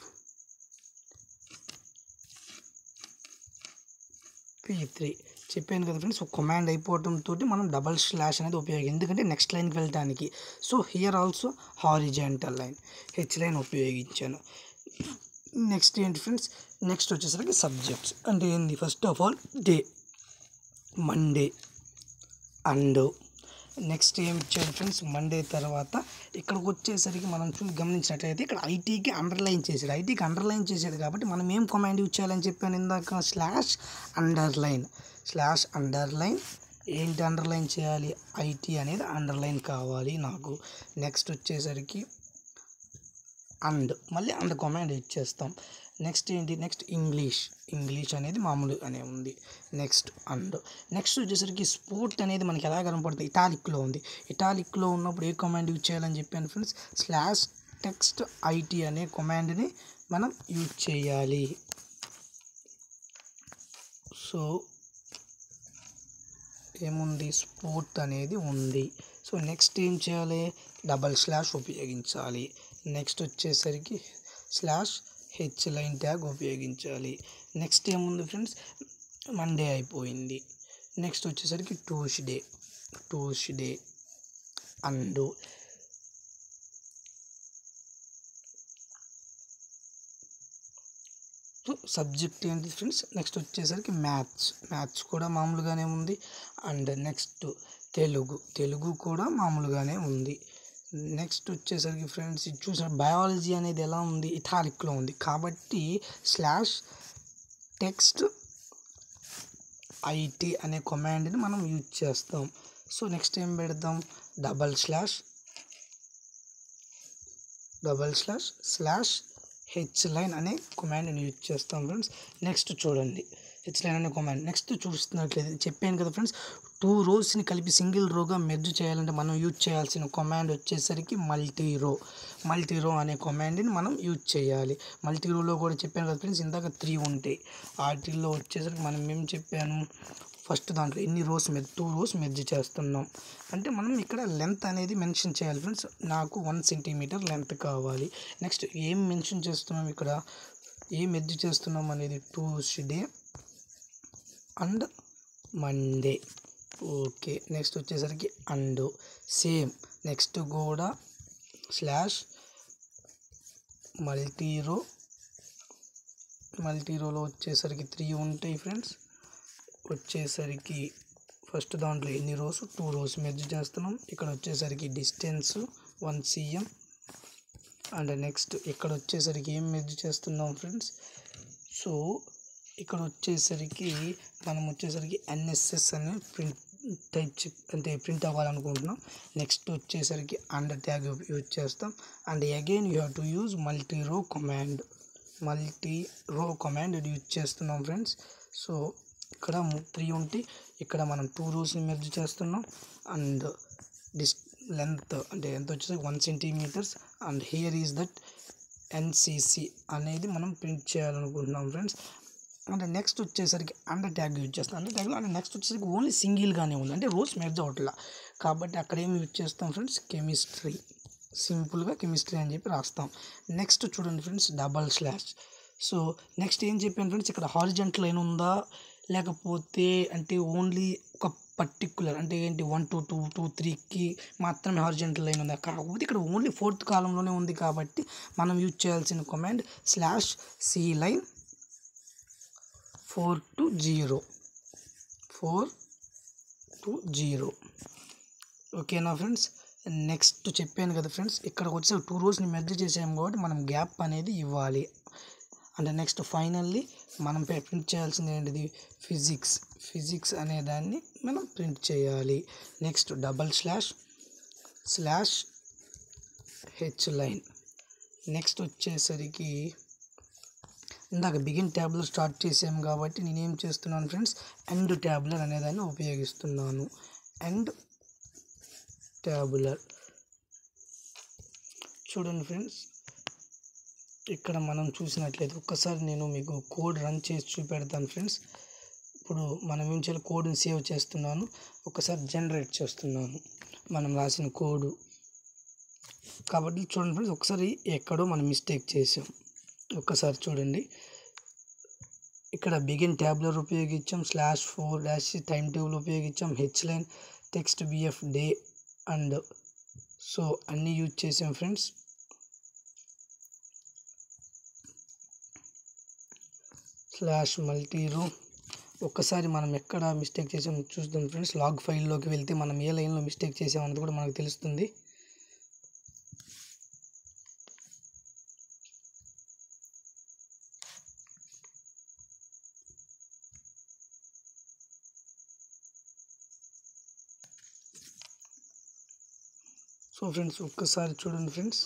P three చెప్పాను కదా ఫ్రెండ్స్ ఒక కమాండ్ అయిపోవడంతో మనం డబల్ స్లాష్ అనేది ఉపయోగం ఎందుకంటే నెక్స్ట్ లైన్కి వెళ్ళడానికి so here also horizontal line H line ఉపయోగించాను నెక్స్ట్ ఏంటి ఫ్రెండ్స్ నెక్స్ట్ వచ్చేసరికి సబ్జెక్ట్స్ అంటే ఏంది first of all day Monday and next ఏం ఇచ్చాడు ఫ్రెండ్స్ మండే తర్వాత ఇక్కడికి వచ్చేసరికి మనం చూ గమనించినట్లయితే ఇక్కడ ఐటీకి అండర్లైన్ చేసాడు ఐటీకి అండర్లైన్ చేసాడు కాబట్టి మనం ఏం కమాండ్ యూజ్ చేయాలని చెప్పాను ఇందాక స్లాష్ అండర్లైన్ స్లాష్ అండర్లైన్ ఏంటి అండర్లైన్ చేయాలి ఐటీ అనేది అండర్లైన్ కావాలి నాకు నెక్స్ట్ వచ్చేసరికి అండ్ మళ్ళీ అండ్ కమాండ్ ఇచ్చేస్తాం నెక్స్ట్ ఏంటి నెక్స్ట్ ఇంగ్లీష్ ఇంగ్లీష్ అనేది మామూలుగానే ఉంది నెక్స్ట్ అండ్ నెక్స్ట్ వచ్చేసరికి స్పోర్ట్ అనేది మనకి ఎలా కనపడుతుంది ఇటాలిక్లో ఉంది ఇటాలిక్లో ఉన్నప్పుడు ఏ కమాండ్ యూజ్ చేయాలని చెప్పాను ఫ్రెండ్స్ స్లాష్ టెక్స్ట్ ఐటీ అనే కమాండ్ని మనం యూజ్ చేయాలి సో ఏముంది స్పోర్ట్ అనేది ఉంది సో నెక్స్ట్ ఏం చేయాలి డబల్ స్లాష్ ఉపయోగించాలి నెక్స్ట్ వచ్చేసరికి స్లాష్ హెచ్ లైన్ ట్యాగ్ ఉపయోగించాలి నెక్స్ట్ ఏముంది ఫ్రెండ్స్ మండే అయిపోయింది నెక్స్ట్ వచ్చేసరికి ట్యూస్డే ట్యూస్డే అండ్ సబ్జెక్ట్ ఏంటి ఫ్రెండ్స్ నెక్స్ట్ వచ్చేసరికి మ్యాథ్స్ మ్యాథ్స్ కూడా మామూలుగానే ఉంది అండ్ నెక్స్ట్ తెలుగు తెలుగు కూడా మామూలుగానే ఉంది నెక్స్ట్ వచ్చేసరికి ఫ్రెండ్స్ ఇది చూసిన బయాలజీ అనేది ఎలా ఉంది ఇటాలిక్లో ఉంది కాబట్టి స్లాష్ టెక్స్ట్ ఐటీ అనే కమాండ్ని మనం యూజ్ చేస్తాం సో నెక్స్ట్ ఏం పెడదాం double slash double slash slash H line అనే కమాండ్ని యూజ్ చేస్తాం ఫ్రెండ్స్ నెక్స్ట్ చూడండి హెచ్ లైన్ అనే కమాండ్ నెక్స్ట్ చూస్తున్నట్లయితే చెప్పాను కదా ఫ్రెండ్స్ టూ రోస్ని కలిపి సింగిల్ రోగా మెర్జ్ చేయాలంటే మనం యూజ్ చేయాల్సిన కమాండ్ వచ్చేసరికి మల్టీ రో మల్టీ రో అనే కమాండ్ని మనం యూజ్ చేయాలి మల్టీ రోలో కూడా చెప్పాను కదా ఫ్రెండ్స్ ఇందాక త్రీ ఉంటాయి వాటిల్లో వచ్చేసరికి మనం ఏం చెప్పాను ఫస్ట్ దాంట్లో ఎన్ని rows merge two rows merge చేస్తున్నాం అంటే మనం ఇక్కడ లెంత్ అనేది మెన్షన్ చేయాలి ఫ్రెండ్స్ నాకు వన్ సెంటీమీటర్ లెంత్ కావాలి నెక్స్ట్ ఏం మెన్షన్ చేస్తున్నాం ఇక్కడ ఏం మెర్జ్ చేస్తున్నాం అనేది Tuesday and Monday okay next వచ్చేసరికి అండ్ సేమ్ నెక్స్ట్ కూడా స్లాష్ మల్టీ రో మల్టీ రోలో వచ్చేసరికి త్రీ ఉంటాయి ఫ్రెండ్స్ వచ్చేసరికి ఫస్ట్ దాంట్లో ఎన్ని రోస్ టూ రోస్ మెర్జ్ చేస్తున్నాం ఇక్కడ వచ్చేసరికి distance one CM and next ఇక్కడ వచ్చేసరికి ఏం మెర్జ్ చేస్తున్నాం ఫ్రెండ్స్ సో ఇక్కడ వచ్చేసరికి మనం వచ్చేసరికి ఎన్ఎస్ఎస్ అని ప్రింట్ టైప్ చెక్ అంటే ప్రింట్ అవ్వాలనుకుంటున్నాం నెక్స్ట్ వచ్చేసరికి అండర్ ట్యాగ్ యూజ్ చేస్తాం and again you have to use multi row command multi row command use చేస్తున్నాం ఫ్రెండ్స్ సో ఇక్కడ త్రీ ఉంటే ఇక్కడ మనం టూ రోస్ని మెర్జ్ చేస్తున్నాం అండ్ డిస్ లెంత్ అంటే ఎంత వచ్చేసరికి one centimetres and here is that NCC అనేది మనం ప్రింట్ చేయాలనుకుంటున్నాం ఫ్రెండ్స్ అంటే నెక్స్ట్ వచ్చేసరికి అండర్ ట్యాగ్ యూజ్ చేస్తాం అండర్ ట్యాగ్లో అంటే నెక్స్ట్ వచ్చేసరికి ఓన్లీ సింగిల్గానే ఉంది అంటే రోజ్ మెర్జ్ అవట్లా కాబట్టి అక్కడ ఏం యూజ్ చేస్తాం ఫ్రెండ్స్ కెమిస్ట్రీ సింపుల్గా కెమిస్ట్రీ అని చెప్పి రాస్తాం నెక్స్ట్ చూడండి friends double slash so next ఏం చెప్పాను ఫ్రెండ్స్ ఇక్కడ హారిజెంట్ లైన్ ఉందా లేకపోతే అంటే ఓన్లీ ఒక పర్టిక్యులర్ అంటే ఏంటి వన్ టూ టూ టూ త్రీకి మాత్రమే హారిజెంటల్ లైన్ ఉందా కాకపోతే ఇక్కడ ఓన్లీ ఫోర్త్ కాలంలోనే ఉంది కాబట్టి మనం యూజ్ చేయాల్సిన command slash C line four two zero four two zero ఓకేనా ఫ్రెండ్స్ నెక్స్ట్ చెప్పాను కదా ఫ్రెండ్స్ ఇక్కడికి వచ్చే టూ రోస్ని మెర్జ్ చేసాము కాబట్టి మనం గ్యాప్ అనేది ఇవ్వాలి అంటే నెక్స్ట్ ఫైనల్లీ మనం ప్రింట్ చేయాల్సింది ఏంటిది ఫిజిక్స్ ఫిజిక్స్ అనే దాన్ని మనం ప్రింట్ చేయాలి next double slash slash H line next వచ్చేసరికి ఇందాక బిగిన్ ట్యాబ్లో స్టార్ట్ చేసాము కాబట్టి నేనేం చేస్తున్నాను ఫ్రెండ్స్ ఎండ్ ట్యాబ్లర్ అనేదాన్ని ఉపయోగిస్తున్నాను ఎండ్ ట్యాబులర్ చూడండి ఫ్రెండ్స్ ఇక్కడ మనం చూసినట్లయితే ఒక్కసారి నేను మీకు కోడ్ రన్ చేసి చూపెడతాను ఫ్రెండ్స్ ఇప్పుడు మనం ఏం చేయాలి కోడ్ని సేవ్ చేస్తున్నాను ఒకసారి జనరేట్ చేస్తున్నాను మనం రాసిన కోడ్ కాబట్టి చూడండి ఫ్రెండ్స్ ఒకసారి ఎక్కడో మనం మిస్టేక్ చేసాం ఒక్కసారి చూడండి ఇక్కడ బిగిన్ ట్యాబ్లర్ ఉపయోగించాం slash four dash time table ఉపయోగించాం H line text BF day and so అన్నీ యూజ్ చేసాం ఫ్రెండ్స్ స్లాష్ మల్టీరో ఒక్కసారి మనం ఎక్కడ మిస్టేక్ చేసామో చూద్దాం ఫ్రెండ్స్ లాగ్ ఫైల్లోకి వెళ్తే మనం ఏ లైన్లో మిస్టేక్ చేసామన్నది కూడా మనకు తెలుస్తుంది సో ఫ్రెండ్స్ ఒక్కసారి చూడండి ఫ్రెండ్స్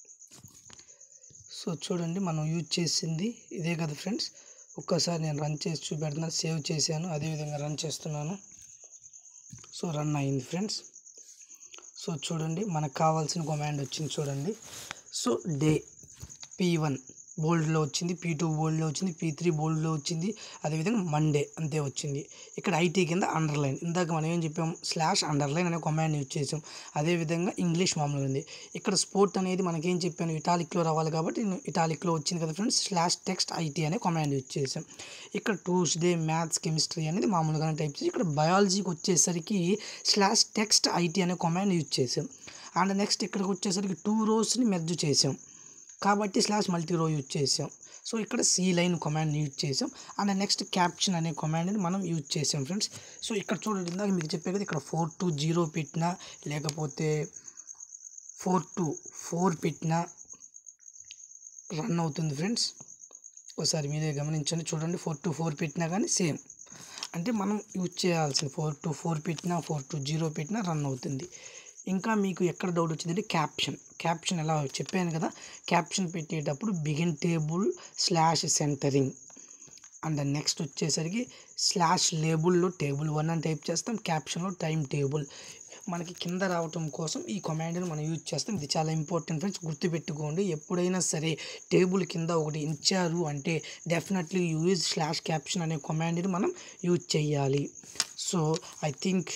సో చూడండి మనం యూజ్ చేసింది ఇదే కదా ఫ్రెండ్స్ ఒక్కసారి నేను రన్ చేసి చూపెడుతున్నాను సేవ్ చేశాను అదేవిధంగా రన్ చేస్తున్నాను సో రన్ అయింది ఫ్రెండ్స్ సో చూడండి మనకు కావాల్సిన కమాండ్ వచ్చింది చూడండి సో డే పీ వన్ బోల్డ్లో వచ్చింది పీ టూ బోల్డ్లో వచ్చింది పీ త్రీ బోల్డ్లో వచ్చింది అదేవిధంగా మండే అంతే వచ్చింది ఇక్కడ ఐటీ కింద అండర్లైన్ ఇందాక మనం ఏం చెప్పాం స్లాష్ అండర్లైన్ అనే కమాండ్ యూజ్ చేసాం అదేవిధంగా ఇంగ్లీష్ మామూలుగా ఉంది ఇక్కడ స్పోర్ట్ అనేది మనకేం చెప్పాను ఇటాలిక్లో రావాలి కాబట్టి నేను ఇటాలిక్లో వచ్చింది కదా ఫ్రెండ్స్ స్లాష్ టెక్స్ట్ ఐటీ అనే కమాండ్ యూజ్ చేసాం ఇక్కడ ట్యూస్డే మ్యాథ్స్ కెమిస్ట్రీ అనేది మామూలుగానే టైప్ చేసి ఇక్కడ బయాలజీకి వచ్చేసరికి స్లాష్ టెక్స్ట్ ఐటీ అనే కమాండ్ యూజ్ చేసాం అండ్ నెక్స్ట్ ఇక్కడికి వచ్చేసరికి టూ రోస్ని మెర్జ్ చేసాం కాబట్టి స్లాష్ మల్టీ రో యూజ్ చేసాం సో ఇక్కడ సి లైన్ కమాండ్ యూజ్ చేసాం అండ్ నెక్స్ట్ క్యాప్షన్ అనే కమాండ్ని మనం యూజ్ చేసాం ఫ్రెండ్స్ సో ఇక్కడ చూడండి ఇందాక మీకు చెప్పే కదా ఇక్కడ ఫోర్ టు జీరో పెట్టినా లేకపోతే ఫోర్ టు ఫోర్ పెట్టినా రన్ అవుతుంది ఫ్రెండ్స్ ఒకసారి మీరే గమనించండి చూడండి ఫోర్ టు ఫోర్ పెట్టినా కానీ సేమ్ అంటే మనం యూజ్ చేయాల్సింది ఫోర్ టు ఫోర్ పెట్టినా ఫోర్ టు జీరో పెట్టినా రన్ అవుతుంది ఇంకా మీకు ఎక్కడ డౌట్ వచ్చిందంటే క్యాప్షన్ క్యాప్షన్ ఎలా చెప్పాను కదా క్యాప్షన్ పెట్టేటప్పుడు begin table slash centering and next వచ్చేసరికి స్లాష్ లేబుల్లో టేబుల్ వన్ అని టైప్ చేస్తాం క్యాప్షన్లో టైం టేబుల్ మనకి కింద రావటం కోసం ఈ కమాండ్ని మనం యూజ్ చేస్తాం ఇది చాలా ఇంపార్టెంట్ ఫ్రెండ్స్ గుర్తుపెట్టుకోండి ఎప్పుడైనా సరే టేబుల్ కింద ఒకటి ఇచ్చారు అంటే డెఫినెట్లీ యూజ్ స్లాష్ క్యాప్షన్ అనే కమాండ్ని మనం యూజ్ చేయాలి సో ఐ థింక్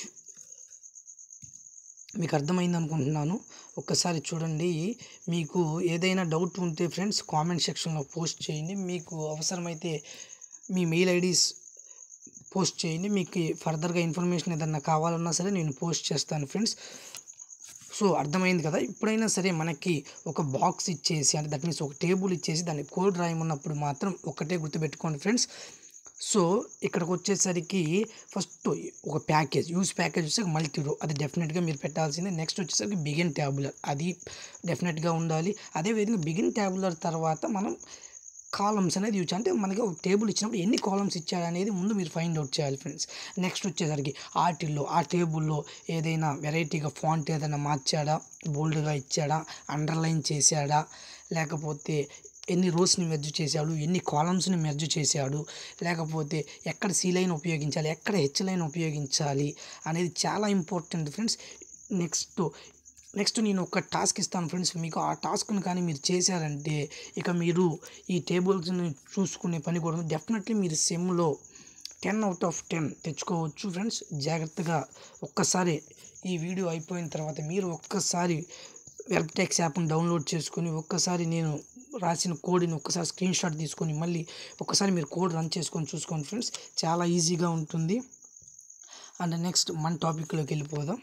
మీకు అర్థమైంది అనుకుంటున్నాను ఒక్కసారి చూడండి మీకు ఏదైనా డౌట్ ఉంటే ఫ్రెండ్స్ కామెంట్ సెక్షన్లో పోస్ట్ చేయండి మీకు అవసరమైతే మీ మెయిల్ ఐడీస్ పోస్ట్ చేయండి మీకు ఫర్దర్గా ఇన్ఫర్మేషన్ ఏదన్నా కావాలన్నా సరే నేను పోస్ట్ చేస్తాను ఫ్రెండ్స్ సో అర్థమైంది కదా ఇప్పుడైనా సరే మనకి ఒక బాక్స్ ఇచ్చేసి అంటే దట్ మీన్స్ ఒక టేబుల్ ఇచ్చేసి దాన్ని కోడ్ రాయమన్నప్పుడు మాత్రం ఒకటే గుర్తుపెట్టుకోండి ఫ్రెండ్స్ సో ఇక్కడికి వచ్చేసరికి ఫస్ట్ ఒక ప్యాకేజ్ యూస్ ప్యాకేజ్ వచ్చేసరికి మల్టీ రో అది డెఫినెట్గా మీరు పెట్టాల్సిందే నెక్స్ట్ వచ్చేసరికి బిగిన్ ట్యాబులర్ అది డెఫినెట్గా ఉండాలి అదేవిధంగా బిగిన్ ట్యాబులర్ తర్వాత మనం కాలమ్స్ అనేది యూజ్ అంటే మనకి ఒక టేబుల్ ఇచ్చినప్పుడు ఎన్ని కాలమ్స్ ఇచ్చాడు అనేది ముందు మీరు ఫైండ్ అవుట్ చేయాలి ఫ్రెండ్స్ నెక్స్ట్ వచ్చేసరికి ఆర్టిల్లో ఆ టేబుల్లో ఏదైనా వెరైటీగా ఫాంట్ ఏదైనా మార్చాడా బోల్డ్గా ఇచ్చాడా అండర్లైన్ చేశాడా లేకపోతే ఎన్ని రోస్ని మెర్జ్ చేశాడు ఎన్ని కాలమ్స్ని మెర్జ్ చేశాడు లేకపోతే ఎక్కడ సి లైన్ ఉపయోగించాలి ఎక్కడ హెచ్ లైన్ ఉపయోగించాలి అనేది చాలా ఇంపార్టెంట్ ఫ్రెండ్స్ నెక్స్ట్ నెక్స్ట్ నేను ఒక టాస్క్ ఇస్తాను ఫ్రెండ్స్ మీకు ఆ టాస్క్ని కానీ మీరు చేశారంటే ఇక మీరు ఈ టేబుల్స్ని చూసుకునే పని కూడా డెఫినెట్లీ మీరు సెమ్లో టెన్ అవుట్ ఆఫ్ టెన్ తెచ్చుకోవచ్చు ఫ్రెండ్స్ జాగ్రత్తగా ఒక్కసారి ఈ వీడియో అయిపోయిన తర్వాత మీరు ఒక్కసారి వెబ్టెక్స్ యాప్ని డౌన్లోడ్ చేసుకొని ఒక్కసారి నేను రాసిన కోడ్ని ఒక్కసారి స్క్రీన్ షాట్ తీసుకొని మళ్ళీ ఒక్కసారి మీరు కోడ్ రన్ చేసుకొని చూసుకోండి ఫ్రెండ్స్ చాలా ఈజీగా ఉంటుంది అండ్ నెక్స్ట్ మన టాపిక్లోకి వెళ్ళిపోదాం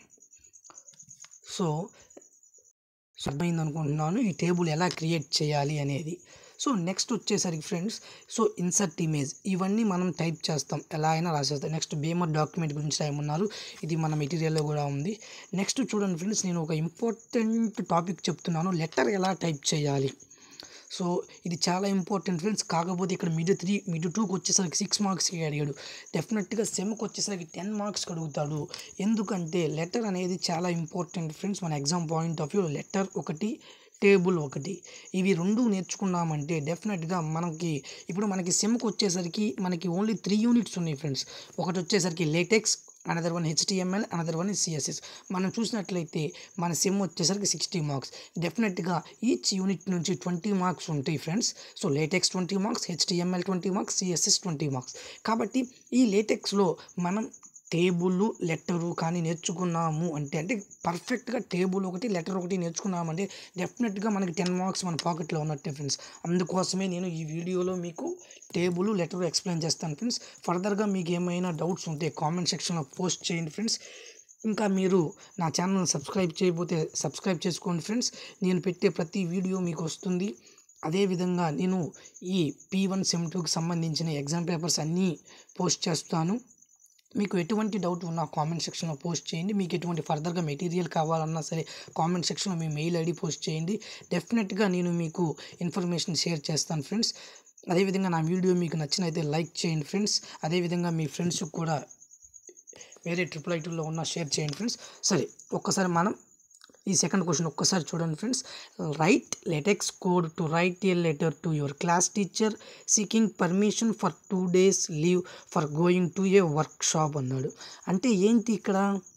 సో అర్థమైంది అనుకుంటున్నాను ఈ టేబుల్ ఎలా క్రియేట్ చేయాలి అనేది సో నెక్స్ట్ వచ్చేసరికి ఫ్రెండ్స్ సో ఇన్సర్ట్ ఇమేజ్ ఇవన్నీ మనం టైప్ చేస్తాం ఎలా అయినా రాసేస్తాం నెక్స్ట్ బేమర్ డాక్యుమెంట్ గురించి రాయమన్నారు ఇది మన మెటీరియల్లో కూడా ఉంది నెక్స్ట్ చూడండి ఫ్రెండ్స్ నేను ఒక ఇంపార్టెంట్ టాపిక్ చెప్తున్నాను లెటర్ ఎలా టైప్ చేయాలి సో ఇది చాలా ఇంపార్టెంట్ ఫ్రెండ్స్ కాకపోతే ఇక్కడ మిడ్ త్రీ మిడ్ టూకి వచ్చేసరికి సిక్స్ మార్క్స్కి అడిగాడు డెఫినెట్గా సెమ్కి వచ్చేసరికి టెన్ మార్క్స్కి అడుగుతాడు ఎందుకంటే లెటర్ అనేది చాలా ఇంపార్టెంట్ ఫ్రెండ్స్ మన exam point of view letter ఒకటి టేబుల్ ఒకటి ఇవి రెండు నేర్చుకున్నామంటే డెఫినెట్గా మనకి ఇప్పుడు మనకి సెమ్కి వచ్చేసరికి మనకి ఓన్లీ త్రీ యూనిట్స్ ఉన్నాయి ఫ్రెండ్స్ ఒకటి వచ్చేసరికి LaTeX another one HTML another one CSS మనం చూసినట్లయితే మన సెమ్ వచ్చేసరికి సిక్స్టీ మార్క్స్ డెఫినెట్గా ఈచ్ యూనిట్ నుంచి ట్వంటీ మార్క్స్ ఉంటాయి friends so LaTeX twenty marks HTML twenty marks CSS twenty marks కాబట్టి ఈ లేటెక్స్లో మనం టేబుల్ లెటరు కానీ నేర్చుకున్నాము అంటే అంటే పర్ఫెక్ట్గా టేబుల్ ఒకటి లెటర్ ఒకటి నేర్చుకున్నామంటే డెఫినెట్గా మనకి టెన్ మార్క్స్ మన పాకెట్లో ఉన్నట్టే ఫ్రెండ్స్ అందుకోసమే నేను ఈ వీడియోలో మీకు టేబుల్ లెటర్ ఎక్స్ప్లెయిన్ చేస్తాను ఫ్రెండ్స్ ఫర్దర్గా మీకు ఏమైనా డౌట్స్ ఉంటే కామెంట్ సెక్షన్లో పోస్ట్ చేయండి ఫ్రెండ్స్ ఇంకా మీరు నా ఛానల్ సబ్స్క్రైబ్ చేయకపోతే సబ్స్క్రైబ్ చేసుకోండి ఫ్రెండ్స్ నేను పెట్టే ప్రతి వీడియో మీకు వస్తుంది అదేవిధంగా నేను ఈ పీ వన్ సెమ్ టూకి సంబంధించిన ఎగ్జామ్ పేపర్స్ అన్నీ పోస్ట్ చేస్తాను మీకు ఎటువంటి డౌట్ ఉన్నా కామెంట్ సెక్షన్లో పోస్ట్ చేయండి మీకు ఎటువంటి ఫర్దర్గా మెటీరియల్ కావాలన్నా సరే కామెంట్ సెక్షన్లో మీ మెయిల్ ఐడి పోస్ట్ చేయండి డెఫినెట్గా నేను మీకు ఇన్ఫర్మేషన్ షేర్ చేస్తాను ఫ్రెండ్స్ అదేవిధంగా నా వీడియో మీకు నచ్చినైతే లైక్ చేయండి ఫ్రెండ్స్ అదేవిధంగా మీ ఫ్రెండ్స్కి కూడా వేరే ట్రిపుల్ ఐటీలో ఉన్న షేర్ చేయండి ఫ్రెండ్స్ సరే ఒక్కసారి మనం ఈ సెకండ్ క్వశ్చన్ ఒక్కసారి చూడండి friends write LaTeX code to write a letter to your class teacher seeking permission for two days leave for going to a workshop అన్నాడు అంటే ఏంటి ఇక్కడ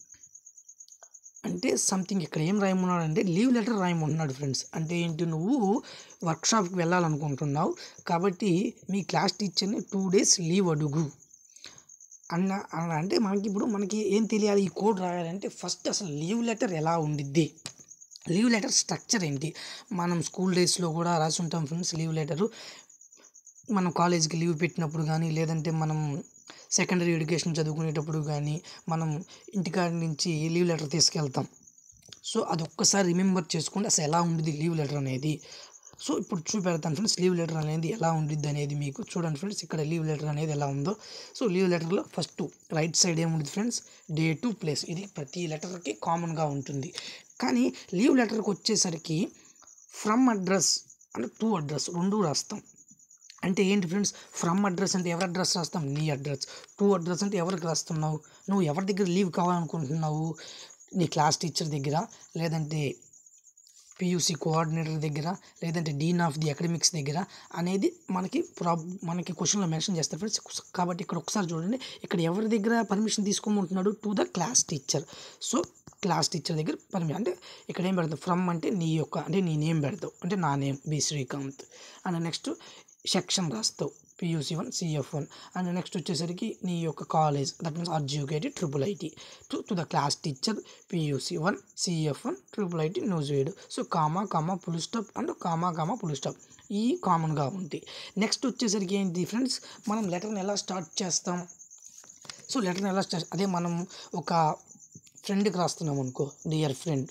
అంటే సంథింగ్ ఇక్కడ ఏం రాయమన్నాడు అంటే లీవ్ లెటర్ రాయమన్నాడు ఫ్రెండ్స్ అంటే ఏంటి నువ్వు వర్క్షాప్కి వెళ్ళాలనుకుంటున్నావు కాబట్టి మీ క్లాస్ టీచర్ని టూ డేస్ లీవ్ అడుగు అన్న అన్న అంటే మనకి ఇప్పుడు మనకి ఏం తెలియాలి ఈ కోడ్ రాయాలంటే ఫస్ట్ అసలు లీవ్ లెటర్ ఎలా ఉండిద్ది లీవ్ లెటర్ స్ట్రక్చర్ ఏంటి మనం స్కూల్ డేస్లో కూడా రాసి ఉంటాం ఫ్రెండ్స్ లీవ్ లెటరు మనం కాలేజ్కి లీవ్ పెట్టినప్పుడు కానీ లేదంటే మనం సెకండరీ ఎడ్యుకేషన్ చదువుకునేటప్పుడు కానీ మనం ఇంటికాడ నుంచి లీవ్ లెటర్ తీసుకెళ్తాం సో అది ఒక్కసారి రిమెంబర్ చేసుకోండి అసలు ఎలా ఉండేది లీవ్ లెటర్ అనేది సో ఇప్పుడు చూపెడతాను ఫ్రెండ్స్ లీవ్ లెటర్ అనేది ఎలా ఉండిద్ది అనేది మీకు చూడండి ఫ్రెండ్స్ ఇక్కడ లీవ్ లెటర్ అనేది ఎలా ఉందో సో లీవ్ లెటర్లో ఫస్ట్ రైట్ సైడ్ ఏముంటుంది ఫ్రెండ్స్ డే టు ప్లేస్ ఇది ప్రతి లెటర్కి కామన్గా ఉంటుంది కానీ లీవ్ లెటర్కి వచ్చేసరికి ఫ్రమ్ అడ్రస్ అంటే టు అడ్రస్ రెండు రాస్తాం అంటే ఏంటి ఫ్రెండ్స్ ఫ్రమ్ అడ్రస్ అంటే ఎవరి అడ్రస్ రాస్తాం నీ అడ్రస్ టు అడ్రస్ అంటే ఎవరికి రాస్తున్నావు నువ్వు ఎవరి దగ్గర లీవ్ కావాలనుకుంటున్నావు నీ క్లాస్ టీచర్ దగ్గర లేదంటే పియూసీ కోఆర్డినేటర్ దగ్గర లేదంటే డీన్ ఆఫ్ ది అకాడమిక్స్ దగ్గర అనేది మనకి ప్రాబ్ మనకి క్వశ్చన్లో మెన్షన్ చేస్తారు ఫ్రెండ్స్ కాబట్టి ఇక్కడ ఒకసారి చూడండి ఇక్కడ ఎవరి దగ్గర పర్మిషన్ తీసుకోమంటున్నాడు to the class teacher so class teacher దగ్గర పర్మిషన్ అంటే ఇక్కడ ఏం పెడతావు ఫ్రమ్ అంటే నీ యొక్క అంటే నీ నేమ్ పెడతావు అంటే నా name B Srikanth and next section రాస్తావు PUC one CF one and next వచ్చేసరికి నీ యొక్క college that means RGUKT triple IT to to the class teacher PUC one CF one triple IT Nuzvid so comma comma full stop and comma comma full stop ఈ కామన్గా ఉంటాయి నెక్స్ట్ వచ్చేసరికి ఏంటి ఫ్రెండ్స్ మనం లెటర్ని ఎలా స్టార్ట్ చేస్తాం సో లెటర్ని ఎలా స్టార్ట్ అదే మనం ఒక ఫ్రెండ్కి రాస్తున్నాం అనుకో డియర్ ఫ్రెండ్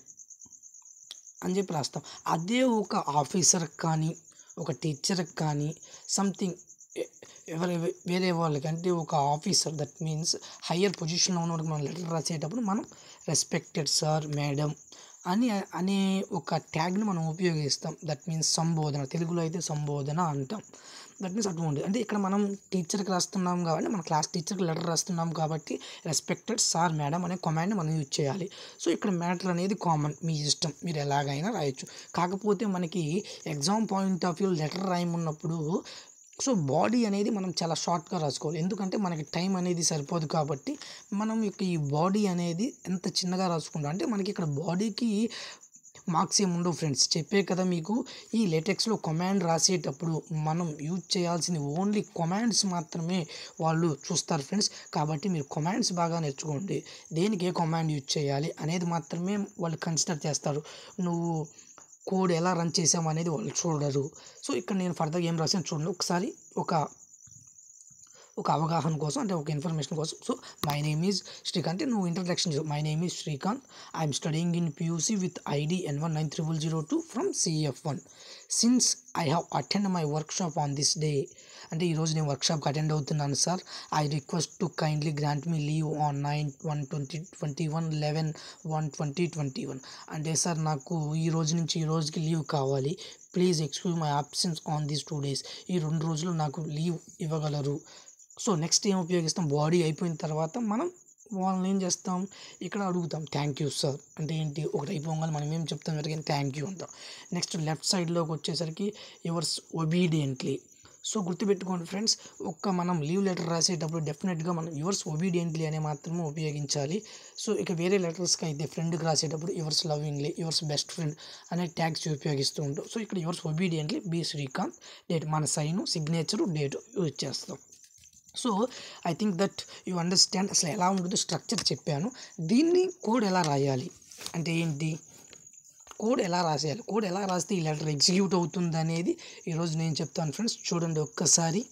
అని చెప్పి రాస్తాం అదే ఒక ఆఫీసర్కి కానీ ఒక టీచర్కి కానీ సంథింగ్ ఎవరి వేరే వాళ్ళకి అంటే ఒక ఆఫీసర్ దట్ మీన్స్ హయ్యర్ పొజిషన్లో ఉన్నవాడికి మనం లెటర్ రాసేటప్పుడు మనం రెస్పెక్టెడ్ సార్ మేడం అని అనే ఒక ట్యాగ్ని మనం ఉపయోగిస్తాం దట్ మీన్స్ సంబోధన తెలుగులో అయితే సంబోధన అంటాం దట్ మీన్స్ అటువంటి అంటే ఇక్కడ మనం టీచర్కి రాస్తున్నాం కాబట్టి మన క్లాస్ టీచర్కి లెటర్ రాస్తున్నాం కాబట్టి రెస్పెక్టెడ్ సార్ మేడం అనే కమాండ్ మనం యూజ్ చేయాలి సో ఇక్కడ మ్యాటర్ అనేది కామన్ మీ ఇష్టం మీరు ఎలాగైనా రాయొచ్చు కాకపోతే మనకి exam point of view letter రాయమన్నప్పుడు సో బాడీ అనేది మనం చాలా షార్ట్గా రాసుకోవాలి ఎందుకంటే మనకి టైం అనేది సరిపోదు కాబట్టి మనం యొక్క ఈ బాడీ అనేది ఎంత చిన్నగా రాసుకుంటాం అంటే మనకి ఇక్కడ బాడీకి మార్క్స్ ఏమి ఉండవు ఫ్రెండ్స్ చెప్పే కదా మీకు ఈ లేటెక్స్లో కమాండ్ రాసేటప్పుడు మనం యూజ్ చేయాల్సిన ఓన్లీ కమాండ్స్ మాత్రమే వాళ్ళు చూస్తారు ఫ్రెండ్స్ కాబట్టి మీరు కమాండ్స్ బాగా నేర్చుకోండి దేనికి ఏ కమాండ్ యూజ్ చేయాలి అనేది మాత్రమే వాళ్ళు కన్సిడర్ చేస్తారు నువ్వు కోడ్ ఎలా రన్ చేసాము అనేది వాళ్ళు చూడరు సో ఇక్కడ నేను ఫర్దర్ ఏం రాసాను చూడండి ఒకసారి ఒక ఒక అవగాహన కోసం అంటే ఒక ఇన్ఫర్మేషన్ కోసం so my name is Srikanth నువ్వు introduction my name is Srikanth I'm studying in PUC with ID N one nine triple zero two from CF one since I have attend my workshop on this day అంటే ఈరోజు నేను వర్క్షాప్కి అటెండ్ అవుతున్నాను sir I request to kindly grant me leave on nine one twenty twenty one eleven one twenty twenty one అంటే సార్ నాకు ఈ రోజు నుంచి ఈ రోజుకి లీవ్ కావాలి please excuse my absence on these two days ఈ రెండు రోజులు నాకు లీవ్ ఇవ్వగలరు సో నెక్స్ట్ ఏం ఉపయోగిస్తాం బాడీ అయిపోయిన తర్వాత మనం వాళ్ళని ఏం చేస్తాం ఇక్కడ అడుగుతాం థ్యాంక్ యూ సార్ అంటే ఏంటి ఒకటి అయిపోగానే మనం ఏం చెప్తాం ఎవరికైనా థ్యాంక్ యూ అంటాం నెక్స్ట్ లెఫ్ట్ సైడ్లోకి వచ్చేసరికి యువర్స్ ఒబీడియంట్లీ సో గుర్తుపెట్టుకోండి ఫ్రెండ్స్ ఒక్క మనం లీవ్ లెటర్ రాసేటప్పుడు డెఫినెట్గా మనం యువర్స్ ఒబీడియంట్లీ అనే మాత్రమే ఉపయోగించాలి సో ఇక వేరే లెటర్స్కి అయితే ఫ్రెండ్కి రాసేటప్పుడు yours lovingly yours best friend అనే ట్యాగ్స్ ఉపయోగిస్తూ ఉంటాం సో ఇక్కడ yours obediently B Srikanth date మన సైను సిగ్నేచరు డేట్ యూజ్ చేస్తాం so I think that you understand అసలు ఎలా ఉంటుందో స్ట్రక్చర్ చెప్పాను దీన్ని కోడ్ ఎలా రాయాలి అంటే ఏంటి కోడ్ ఎలా రాసేయాలి కోడ్ ఎలా రాస్తే ఈ లెటర్ ఎగ్జిక్యూట్ అవుతుంది అనేది ఈరోజు నేను చెప్తాను ఫ్రెండ్స్ చూడండి ఒక్కసారి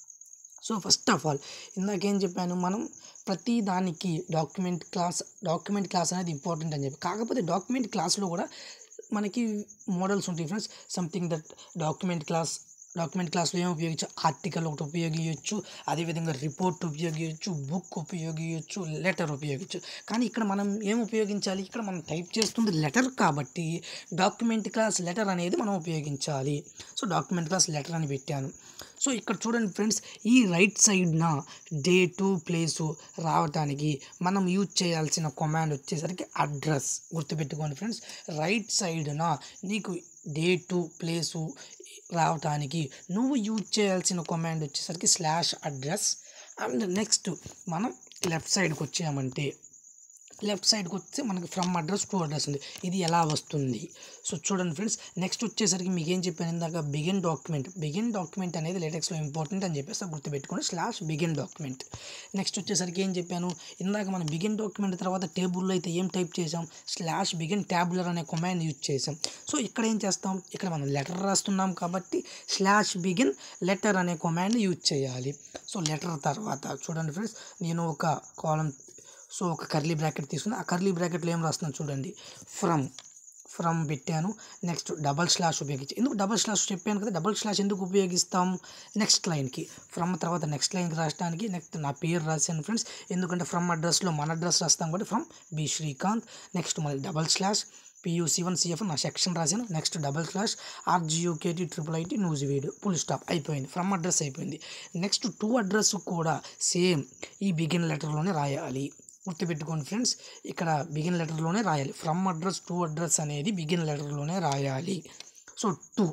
సో ఫస్ట్ ఆఫ్ ఆల్ ఇందాకేం చెప్పాను మనం ప్రతి దానికి డాక్యుమెంట్ క్లాస్ డాక్యుమెంట్ క్లాస్ అనేది ఇంపార్టెంట్ అని చెప్పి కాకపోతే డాక్యుమెంట్ క్లాస్లో కూడా మనకి మోడల్స్ ఉంటాయి friends something that document class document క్లాస్లో ఏం ఉపయోగించు ఆర్టికల్ ఒకటి ఉపయోగించవచ్చు అదేవిధంగా రిపోర్ట్ ఉపయోగించవచ్చు బుక్ ఉపయోగించవచ్చు లెటర్ ఉపయోగించు కానీ ఇక్కడ మనం ఏం ఉపయోగించాలి ఇక్కడ మనం టైప్ చేస్తుంది లెటర్ కాబట్టి డాక్యుమెంట్ క్లాస్ లెటర్ అనేది మనం ఉపయోగించాలి సో డాక్యుమెంట్ క్లాస్ లెటర్ అని పెట్టాను సో ఇక్కడ చూడండి ఫ్రెండ్స్ ఈ రైట్ సైడ్న డేటు ప్లేసు రావటానికి మనం యూజ్ చేయాల్సిన కమాండ్ వచ్చేసరికి అడ్రస్ గుర్తుపెట్టుకోండి ఫ్రెండ్స్ రైట్ సైడ్న నీకు డేటు ప్లేసు రావటానికి నువ్వు యూజ్ చేయాల్సిన కమాండ్ వచ్చేసరికి స్లాష్ అడ్రస్ అండ్ నెక్స్ట్ మనం లెఫ్ట్ సైడ్కి వచ్చామంటే లెఫ్ట్ సైడ్కి వస్తే మనకి ఫ్రమ్ అడ్రస్ టు అడ్రస్ ఉంది ఇది ఎలా వస్తుంది సో చూడండి ఫ్రెండ్స్ నెక్స్ట్ వచ్చేసరికి మీకు ఏం చెప్పాను ఇందాక బిగిన్ డాక్యుమెంట్ బిగిన్ డాక్యుమెంట్ అనేది లేటెక్స్లో ఇంపార్టెంట్ అని చెప్పేసి గుర్తుపెట్టుకోండి స్లాష్ బిగిన్ డాక్యుమెంట్ నెక్స్ట్ వచ్చేసరికి ఏం చెప్పాను ఇందాక మనం బిగిన్ డాక్యుమెంట్ తర్వాత టేబుల్లో అయితే ఏం టైప్ చేసాం స్లాష్ బిగిన్ ట్యాబులర్ అనే కమాండ్ యూజ్ చేసాం సో ఇక్కడ ఏం చేస్తాం ఇక్కడ మనం లెటర్ రాస్తున్నాం కాబట్టి స్లాష్ బిగిన్ లెటర్ అనే కమాండ్ యూజ్ చేయాలి సో లెటర్ తర్వాత చూడండి ఫ్రెండ్స్ నేను ఒక కాలం సో ఒక కర్లీ బ్రాకెట్ తీసుకుని ఆ కర్లీ బ్రాకెట్లో ఏం రాస్తున్నాను చూడండి ఫ్రమ్ ఫ్రమ్ పెట్టాను నెక్స్ట్ డబల్ స్లాష్ ఉపయోగించి ఎందుకు డబల్ స్లాష్ చెప్పాను కదా డబల్ స్లాష్ ఎందుకు ఉపయోగిస్తాం నెక్స్ట్ లైన్కి ఫ్రమ్ తర్వాత నెక్స్ట్ లైన్కి రాయడానికి నెక్స్ట్ నా పేరు రాశాను ఫ్రెండ్స్ ఎందుకంటే ఫ్రమ్ అడ్రస్లో మన అడ్రస్ రాస్తాం కాబట్టి ఫ్రమ్ బి శ్రీకాంత్ నెక్స్ట్ మళ్ళీ double slash PUC one CF నా సెక్షన్ రాశాను next double slash RGUKT triple IT Nuzvid full stop అయిపోయింది ఫ్రమ్ అడ్రస్ అయిపోయింది నెక్స్ట్ టూ అడ్రస్ కూడా సేమ్ ఈ బిగిన్ లెటర్లోనే రాయాలి గుర్తుపెట్టుకోండి ఫ్రెండ్స్ ఇక్కడ బిగిన్ లెటర్లోనే రాయాలి ఫ్రమ్ అడ్రస్ టు అడ్రస్ అనేది బిగిన్ లెటర్లోనే రాయాలి so to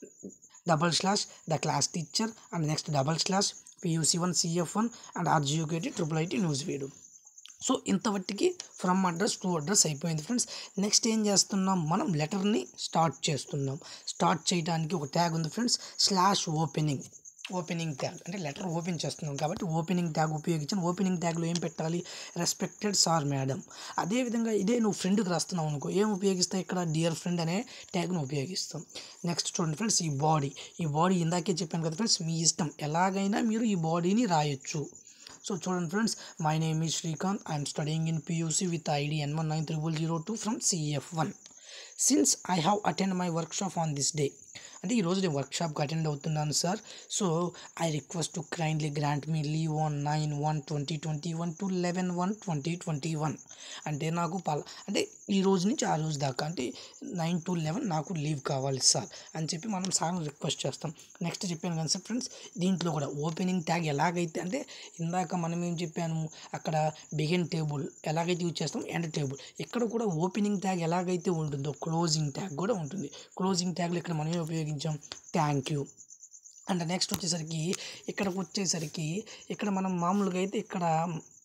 double slash the class teacher and next double slash PUC one CF one and ఆర్జియోకేటీ triple IT Nuzvid so ఇంతవట్టికి ఫ్రమ్ అడ్రస్ టు అడ్రస్ అయిపోయింది ఫ్రెండ్స్ నెక్స్ట్ ఏం చేస్తున్నాం మనం లెటర్ని స్టార్ట్ చేస్తున్నాం స్టార్ట్ చేయడానికి ఒక ట్యాగ్ ఉంది friends slash opening opening tag అంటే లెటర్ ఓపెన్ చేస్తున్నాం కాబట్టి ఓపెనింగ్ ట్యాగ్ ఉపయోగించాను ఓపెనింగ్ ట్యాగ్లో ఏం పెట్టాలి రెస్పెక్టెడ్ సార్ మేడం అదేవిధంగా ఇదే నువ్వు ఫ్రెండ్కి రాస్తున్నావు అనుకో ఏం ఉపయోగిస్తావు ఇక్కడ డియర్ ఫ్రెండ్ అనే ట్యాగ్ను ఉపయోగిస్తాం నెక్స్ట్ చూడండి ఫ్రెండ్స్ ఈ బాడీ ఈ బాడీ ఇందాకే చెప్పాను కదా ఫ్రెండ్స్ మీ ఇష్టం ఎలాగైనా మీరు ఈ బాడీని రాయొచ్చు సో చూడండి ఫ్రెండ్స్ మై నేమ్ ఈ Srikanth I'm studying in PUC with ID N one nine triple zero two from CF one since I have attend my workshop on this day అంటే ఈరోజు నేను వర్క్షాప్కి అటెండ్ అవుతున్నాను sir so I request to kindly grant me leave on nine one twenty twenty one to eleven one twenty twenty one అంటే నాకు పల అంటే ఈ రోజు నుంచి ఆ రోజు దాకా అంటే నైన్ టు లెవెన్ నాకు లీవ్ కావాలి సార్ అని చెప్పి మనం సార్ని రిక్వెస్ట్ చేస్తాం నెక్స్ట్ చెప్పాను కదా సార్ ఫ్రెండ్స్ దీంట్లో కూడా ఓపెనింగ్ ట్యాగ్ ఎలాగైతే అంటే ఇందాక మనం ఏం చెప్పాను అక్కడ బిగిన్ టేబుల్ ఎలాగైతే యూజ్ చేస్తాం ఎండ్ టేబుల్ ఇక్కడ కూడా ఓపెనింగ్ ట్యాగ్ ఎలాగైతే ఉంటుందో క్లోజింగ్ ట్యాగ్ కూడా ఉంటుంది క్లోజింగ్ ట్యాగ్లో ఇక్కడ మనమే ఉపయోగించాం థ్యాంక్ యూ అండ్ నెక్స్ట్ వచ్చేసరికి ఇక్కడికి వచ్చేసరికి ఇక్కడ మనం మామూలుగా అయితే ఇక్కడ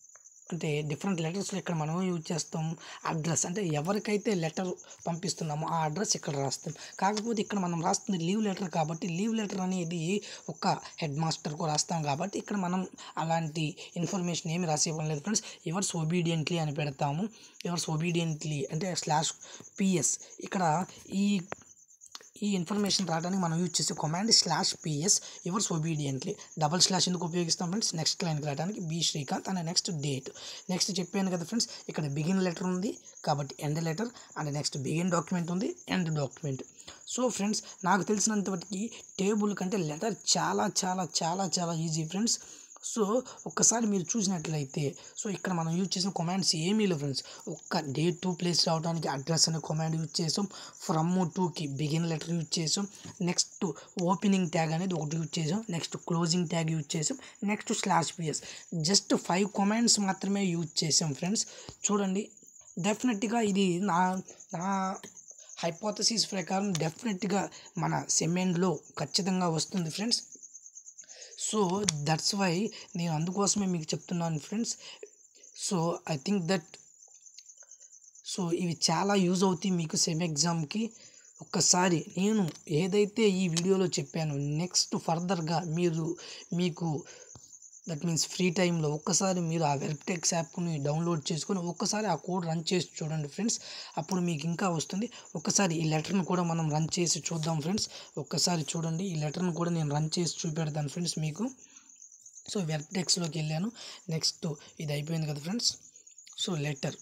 అంటే డిఫరెంట్ లెటర్స్లో ఇక్కడ మనం యూజ్ చేస్తాం అడ్రస్ అంటే ఎవరికైతే లెటర్ పంపిస్తున్నామో ఆ అడ్రస్ ఇక్కడ రాస్తాం కాకపోతే ఇక్కడ మనం రాస్తుంది లీవ్ లెటర్ కాబట్టి లీవ్ లెటర్ అనేది ఒక హెడ్ మాస్టర్కు రాస్తాం కాబట్టి ఇక్కడ మనం అలాంటి ఇన్ఫర్మేషన్ ఏమి రాసేవ్వం లేదు ఫ్రెండ్స్ ఎవర్స్ ఒబీడియంట్లీ అని పెడతాము ఎవర్స్ ఒబీడియంట్లీ అంటే స్లాష్ పిఎస్ ఇక్కడ ఈ ఈ ఇన్ఫర్మేషన్ రావడానికి మనం యూజ్ చేసే command slash PS yours obediently double slash ఎందుకు ఉపయోగిస్తాం ఫ్రెండ్స్ నెక్స్ట్ లైన్కి రావడానికి B Srikanth and next date next చెప్పాను కదా ఫ్రెండ్స్ ఇక్కడ బిగిన్ లెటర్ ఉంది కాబట్టి end letter and next begin document ఉంది ఎండ్ డాక్యుమెంట్ సో ఫ్రెండ్స్ నాకు తెలిసినంతవరకు టేబుల్ కంటే లెటర్ చాలా చాలా చాలా చాలా ఈజీ ఫ్రెండ్స్ సో ఒక్కసారి మీరు చూసినట్లయితే సో ఇక్కడ మనం యూజ్ చేసిన కమాండ్స్ ఏమీ లేవు ఫ్రెండ్స్ ఒక్క డే టు ప్లేస్ రావడానికి అడ్రస్ అనే కమాండ్ యూజ్ చేసాం ఫ్రమ్ టుకి బిగిన్ లెటర్ యూజ్ చేసాం నెక్స్ట్ ఓపెనింగ్ ట్యాగ్ అనేది ఒకటి యూజ్ చేసాం నెక్స్ట్ క్లోజింగ్ ట్యాగ్ యూజ్ చేసాం next slash PS just five commands మాత్రమే యూజ్ చేసాం ఫ్రెండ్స్ చూడండి డెఫినెట్గా ఇది నా నా హైపోథసిస్ ప్రకారం డెఫినెట్గా మన సెమెండ్లో ఖచ్చితంగా వస్తుంది ఫ్రెండ్స్ సో దట్స్ వై నేను అందుకోసమే మీకు చెప్తున్నాను friends so I think that so ఇవి చాలా యూజ్ అవుతాయి మీకు సెమ్ ఎగ్జామ్కి ఒక్కసారి నేను ఏదైతే ఈ వీడియోలో చెప్పానో నెక్స్ట్ ఫర్దర్గా మీరు మీకు దట్ మీన్స్ ఫ్రీ టైంలో ఒక్కసారి మీరు ఆ వెబ్టెక్స్ యాప్ని డౌన్లోడ్ చేసుకొని ఒక్కసారి ఆ కోడ్ రన్ చేసి చూడండి ఫ్రెండ్స్ అప్పుడు మీకు ఇంకా వస్తుంది ఒక్కసారి ఈ లెటర్ని కూడా మనం రన్ చేసి చూద్దాం ఫ్రెండ్స్ ఒక్కసారి చూడండి ఈ లెటర్ని కూడా నేను రన్ చేసి చూపెడతాను ఫ్రెండ్స్ మీకు సో వెబ్టెక్స్లోకి వెళ్ళాను నెక్స్ట్ ఇది అయిపోయింది కదా friends so letter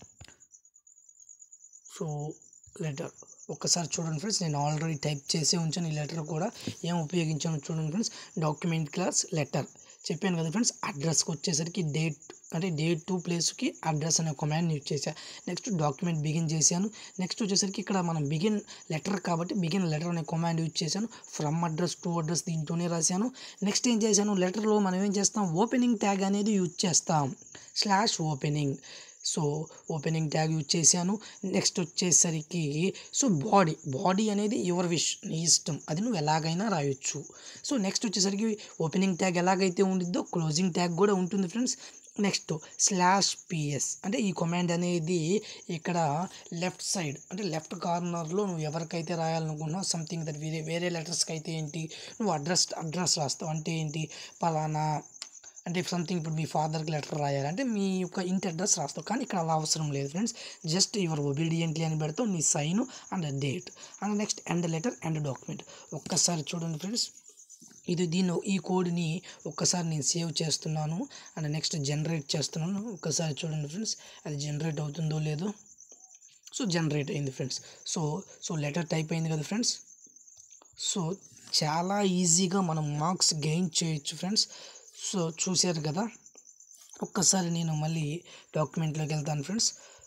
so letter ఒక్కసారి చూడండి ఫ్రెండ్స్ నేను ఆల్రెడీ టైప్ చేసే ఉంచాను ఈ లెటర్ కూడా ఏం ఉపయోగించాను చూడండి ఫ్రెండ్స్ డాక్యుమెంట్ క్లాస్ లెటర్ చెప్పాను కదా ఫ్రెండ్స్ అడ్రస్కి వచ్చేసరికి డేట్ అంటే డేట్ టు ప్లేస్కి అడ్రస్ అనే కమాండ్ యూజ్ చేశాను నెక్స్ట్ డాక్యుమెంట్ బిగిన్ చేశాను నెక్స్ట్ వచ్చేసరికి ఇక్కడ మనం బిగిన్ లెటర్ కాబట్టి బిగిన్ లెటర్ అనే కమాండ్ యూజ్ చేశాను ఫ్రమ్ అడ్రస్ టు అడ్రస్ దీంట్లోనే రాశాను నెక్స్ట్ ఏం చేశాను లెటర్లో మనం ఏం చేస్తాం ఓపెనింగ్ ట్యాగ్ అనేది యూజ్ చేస్తాం slash opening so opening tag use చేశాను నెక్స్ట్ వచ్చేసరికి సో బాడీ బాడీ అనేది యువర్ విష్ నీ ఇష్టం అది నువ్వు ఎలాగైనా రాయొచ్చు సో నెక్స్ట్ వచ్చేసరికి ఓపెనింగ్ ట్యాగ్ ఎలాగైతే ఉండిద్దో క్లోజింగ్ ట్యాగ్ కూడా ఉంటుంది ఫ్రెండ్స్ నెక్స్ట్ స్లాష్ పిఎస్ అంటే ఈ కమాండ్ అనేది ఇక్కడ లెఫ్ట్ సైడ్ అంటే లెఫ్ట్ కార్నర్లో నువ్వు ఎవరికైతే రాయాలనుకున్నావు సంథింగ్ దట్ వేరే వేరే లెటర్స్కి అయితే ఏంటి నువ్వు అడ్రస్ అడ్రస్ రాస్తావు అంటే ఏంటి పలానా అంటే సంథింగ్ ఇప్పుడు మీ ఫాదర్కి లెటర్ రాయాలి అంటే మీ యొక్క ఇంటి అడ్రస్ రాస్తావు కానీ ఇక్కడ అలా అవసరం లేదు ఫ్రెండ్స్ జస్ట్ యువర్ ఒబీడియంట్లీ అని పెడతావు నీ sign and date and next end letter end document ఒక్కసారి చూడండి ఫ్రెండ్స్ ఇది దీన్ని ఈ కోడ్ని ఒక్కసారి నేను సేవ్ చేస్తున్నాను అండ్ నెక్స్ట్ జనరేట్ చేస్తున్నాను ఒక్కసారి చూడండి ఫ్రెండ్స్ అది జనరేట్ అవుతుందో లేదో సో జనరేట్ అయింది friends so so letter type అయింది కదా ఫ్రెండ్స్ సో చాలా ఈజీగా మనం మార్క్స్ గెయిన్ చేయొచ్చు ఫ్రెండ్స్ సో చూశారు కదా ఒక్కసారి నేను మళ్ళీ డాక్యుమెంట్లోకి వెళ్తాను ఫ్రెండ్స్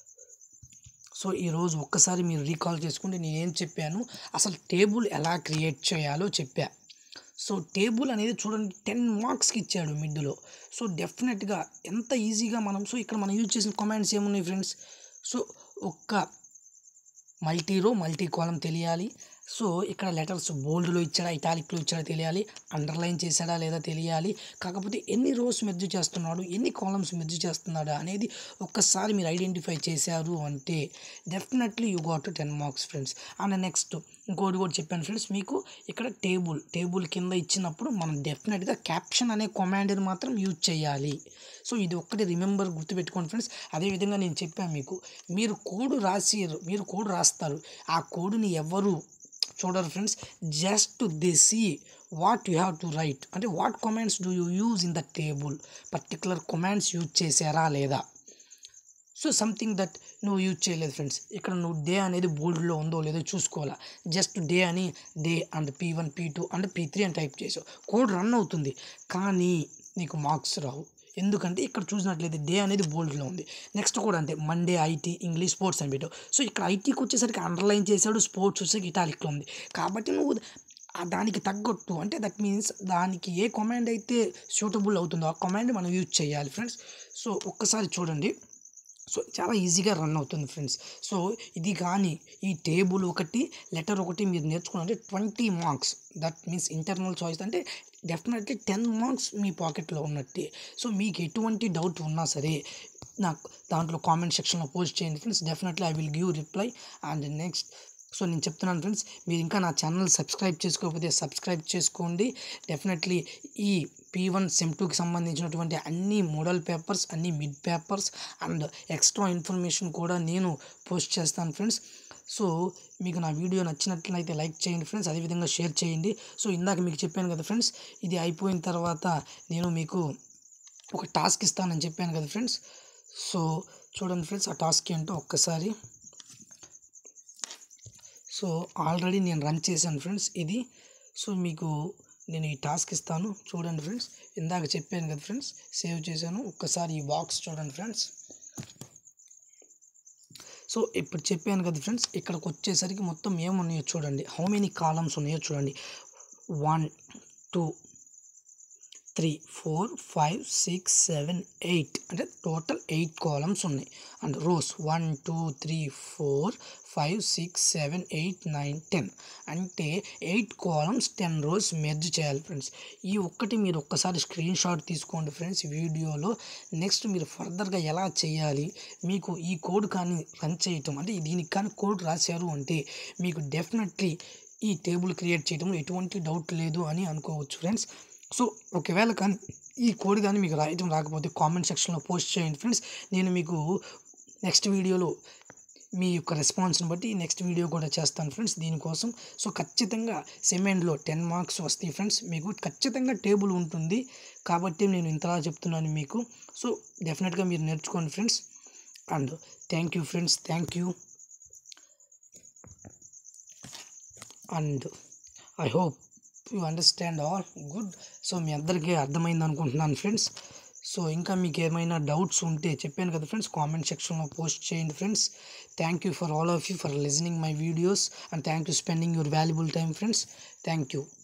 సో ఈరోజు ఒక్కసారి మీరు రీకాల్ చేసుకుంటే నేను ఏం చెప్పాను అసలు టేబుల్ ఎలా క్రియేట్ చేయాలో చెప్పా సో టేబుల్ అనేది చూడండి టెన్ మార్క్స్కి ఇచ్చాడు మిడ్లో సో డెఫినెట్గా ఎంత ఈజీగా మనం సో ఇక్కడ మనం యూజ్ చేసిన కమాండ్స్ ఏమున్నాయి ఫ్రెండ్స్ సో ఒక్క మల్టీ రో మల్టీ కాలం తెలియాలి సో ఇక్కడ లెటర్స్ బోల్డ్లో ఇచ్చాడా ఇటాలిక్లో ఇచ్చాడా తెలియాలి అండర్లైన్ చేశాడా లేదా తెలియాలి కాకపోతే ఎన్ని రోస్ మెర్జ్ చేస్తున్నాడు ఎన్ని కాలమ్స్ మెర్జ్ చేస్తున్నాడా అనేది ఒక్కసారి మీరు ఐడెంటిఫై చేశారు అంటే definitely you got ten marks friends and next ఇంకోటి కూడా చెప్పాను ఫ్రెండ్స్ మీకు ఇక్కడ టేబుల్ టేబుల్ కింద ఇచ్చినప్పుడు మనం డెఫినెట్గా క్యాప్షన్ అనే కమాండ్ని మాత్రం యూజ్ చేయాలి సో ఇది ఒక్కటి రిమెంబర్ గుర్తుపెట్టుకోండి ఫ్రెండ్స్ అదేవిధంగా నేను చెప్పాను మీకు మీరు కోడ్ రాసి మీరు కోడ్ రాస్తారు ఆ కోడ్ని ఎవరు చూడరు friends just they see what you have to write అంటే what commands do you use in the table particular commands use చేశారా లేదా సో సంథింగ్ దట్ నువ్వు యూజ్ చేయలేదు ఫ్రెండ్స్ ఇక్కడ నువ్వు డే అనేది బోల్డ్లో ఉందో లేదో చూసుకోవాలా జస్ట్ డే అని day and P one P two and P three అని టైప్ చేసావు కోడ్ రన్ అవుతుంది కానీ నీకు మార్క్స్ రావు ఎందుకంటే ఇక్కడ చూసినట్లయితే డే అనేది బోల్డ్లో ఉంది నెక్స్ట్ కూడా అంతే మండే ఐటీ ఇంగ్లీష్ స్పోర్ట్స్ అని పెట్టావు సో ఇక్కడ ఐటీకి వచ్చేసరికి అండర్లైన్ చేశాడు స్పోర్ట్స్ వచ్చేసరికి ఇటాలిక్లో ఉంది కాబట్టి నువ్వు ఆ దానికి తగ్గట్టు అంటే దట్ మీన్స్ దానికి ఏ కమాండ్ అయితే సూటబుల్ అవుతుందో ఆ కమాండ్ మనం యూజ్ చేయాలి ఫ్రెండ్స్ సో ఒక్కసారి చూడండి సో చాలా ఈజీగా రన్ అవుతుంది ఫ్రెండ్స్ సో ఇది కానీ ఈ టేబుల్ ఒకటి లెటర్ ఒకటి మీరు నేర్చుకున్నారంటే twenty marks that means internal choice అంటే డెఫినెట్లీ టెన్ మార్క్స్ మీ పాకెట్లో ఉన్నట్టే సో మీకు ఎటువంటి డౌట్ ఉన్నా సరే నాకు దాంట్లో కామెంట్ సెక్షన్లో పోస్ట్ చేయండి friends definitely I will give reply and next so నేను చెప్తున్నాను ఫ్రెండ్స్ మీరు ఇంకా నా ఛానల్ సబ్స్క్రైబ్ చేసుకోకపోతే సబ్స్క్రైబ్ చేసుకోండి డెఫినెట్లీ ఈ పీ వన్ సెమ్ టూకి సంబంధించినటువంటి అన్ని మోడల్ పేపర్స్ అన్ని mid papers and extra information కూడా నేను పోస్ట్ చేస్తాను ఫ్రెండ్స్ సో మీకు నా వీడియో నచ్చినట్లయితే లైక్ చేయండి ఫ్రెండ్స్ అదేవిధంగా షేర్ చేయండి సో ఇందాక మీకు చెప్పాను కదా ఫ్రెండ్స్ ఇది అయిపోయిన తర్వాత నేను మీకు ఒక టాస్క్ ఇస్తానని చెప్పాను కదా ఫ్రెండ్స్ సో చూడండి ఫ్రెండ్స్ ఆ టాస్క్ ఏంటో ఒక్కసారి సో ఆల్రెడీ నేను రన్ చేశాను ఫ్రెండ్స్ ఇది సో మీకు నేను ఈ టాస్క్ ఇస్తాను చూడండి ఫ్రెండ్స్ ఇందాక చెప్పాను కదా ఫ్రెండ్స్ సేవ్ చేశాను ఒక్కసారి ఈ బాక్స్ చూడండి ఫ్రెండ్స్ సో ఇప్పుడు చెప్పాను కదా ఫ్రెండ్స్ ఇక్కడికి వచ్చేసరికి మొత్తం ఏమున్నాయో చూడండి హౌ మెనీ కాలమ్స్ ఉన్నాయో చూడండి one two three four five six seven eight అంటే టోటల్ ఎయిట్ కాలమ్స్ ఉన్నాయి and rows one two three four five six seven eight nine ten అంటే eight columns ten rows merge చేయాలి ఫ్రెండ్స్ ఈ ఒక్కటి మీరు ఒక్కసారి స్క్రీన్ షాట్ తీసుకోండి ఫ్రెండ్స్ వీడియోలో నెక్స్ట్ మీరు ఫర్దర్గా ఎలా చేయాలి మీకు ఈ కోడ్ కానీ రన్ చేయటం అంటే దీనికి కానీ కోడ్ రాశారు అంటే మీకు డెఫినెట్లీ ఈ టేబుల్ క్రియేట్ చేయడంలో ఎటువంటి డౌట్ లేదు అని అనుకోవచ్చు ఫ్రెండ్స్ సో ఒకవేళ కానీ ఈ కోడ్ కానీ మీకు రాయటం రాకపోతే కామెంట్ సెక్షన్లో పోస్ట్ చేయండి ఫ్రెండ్స్ నేను మీకు నెక్స్ట్ వీడియోలో మీ యొక్క రెస్పాన్స్ని బట్టి నెక్స్ట్ వీడియో కూడా చేస్తాను ఫ్రెండ్స్ దీనికోసం సో ఖచ్చితంగా సెమెండ్లో టెన్ మార్క్స్ వస్తాయి ఫ్రెండ్స్ మీకు ఖచ్చితంగా టేబుల్ ఉంటుంది కాబట్టి నేను ఇంతలా చెప్తున్నాను మీకు సో డెఫినెట్గా మీరు నేర్చుకోండి friends and thank you friends thank you and I hope you understand all good so మీ అందరికీ అర్థమైంది అనుకుంటున్నాను ఫ్రెండ్స్ సో ఇంకా మీకు ఏమైనా డౌట్స్ ఉంటే చెప్పాను కదా ఫ్రెండ్స్ కామెంట్ సెక్షన్లో పోస్ట్ చేయండి friends thank you for all of you for listening my videos and thank you spending your valuable time friends thank you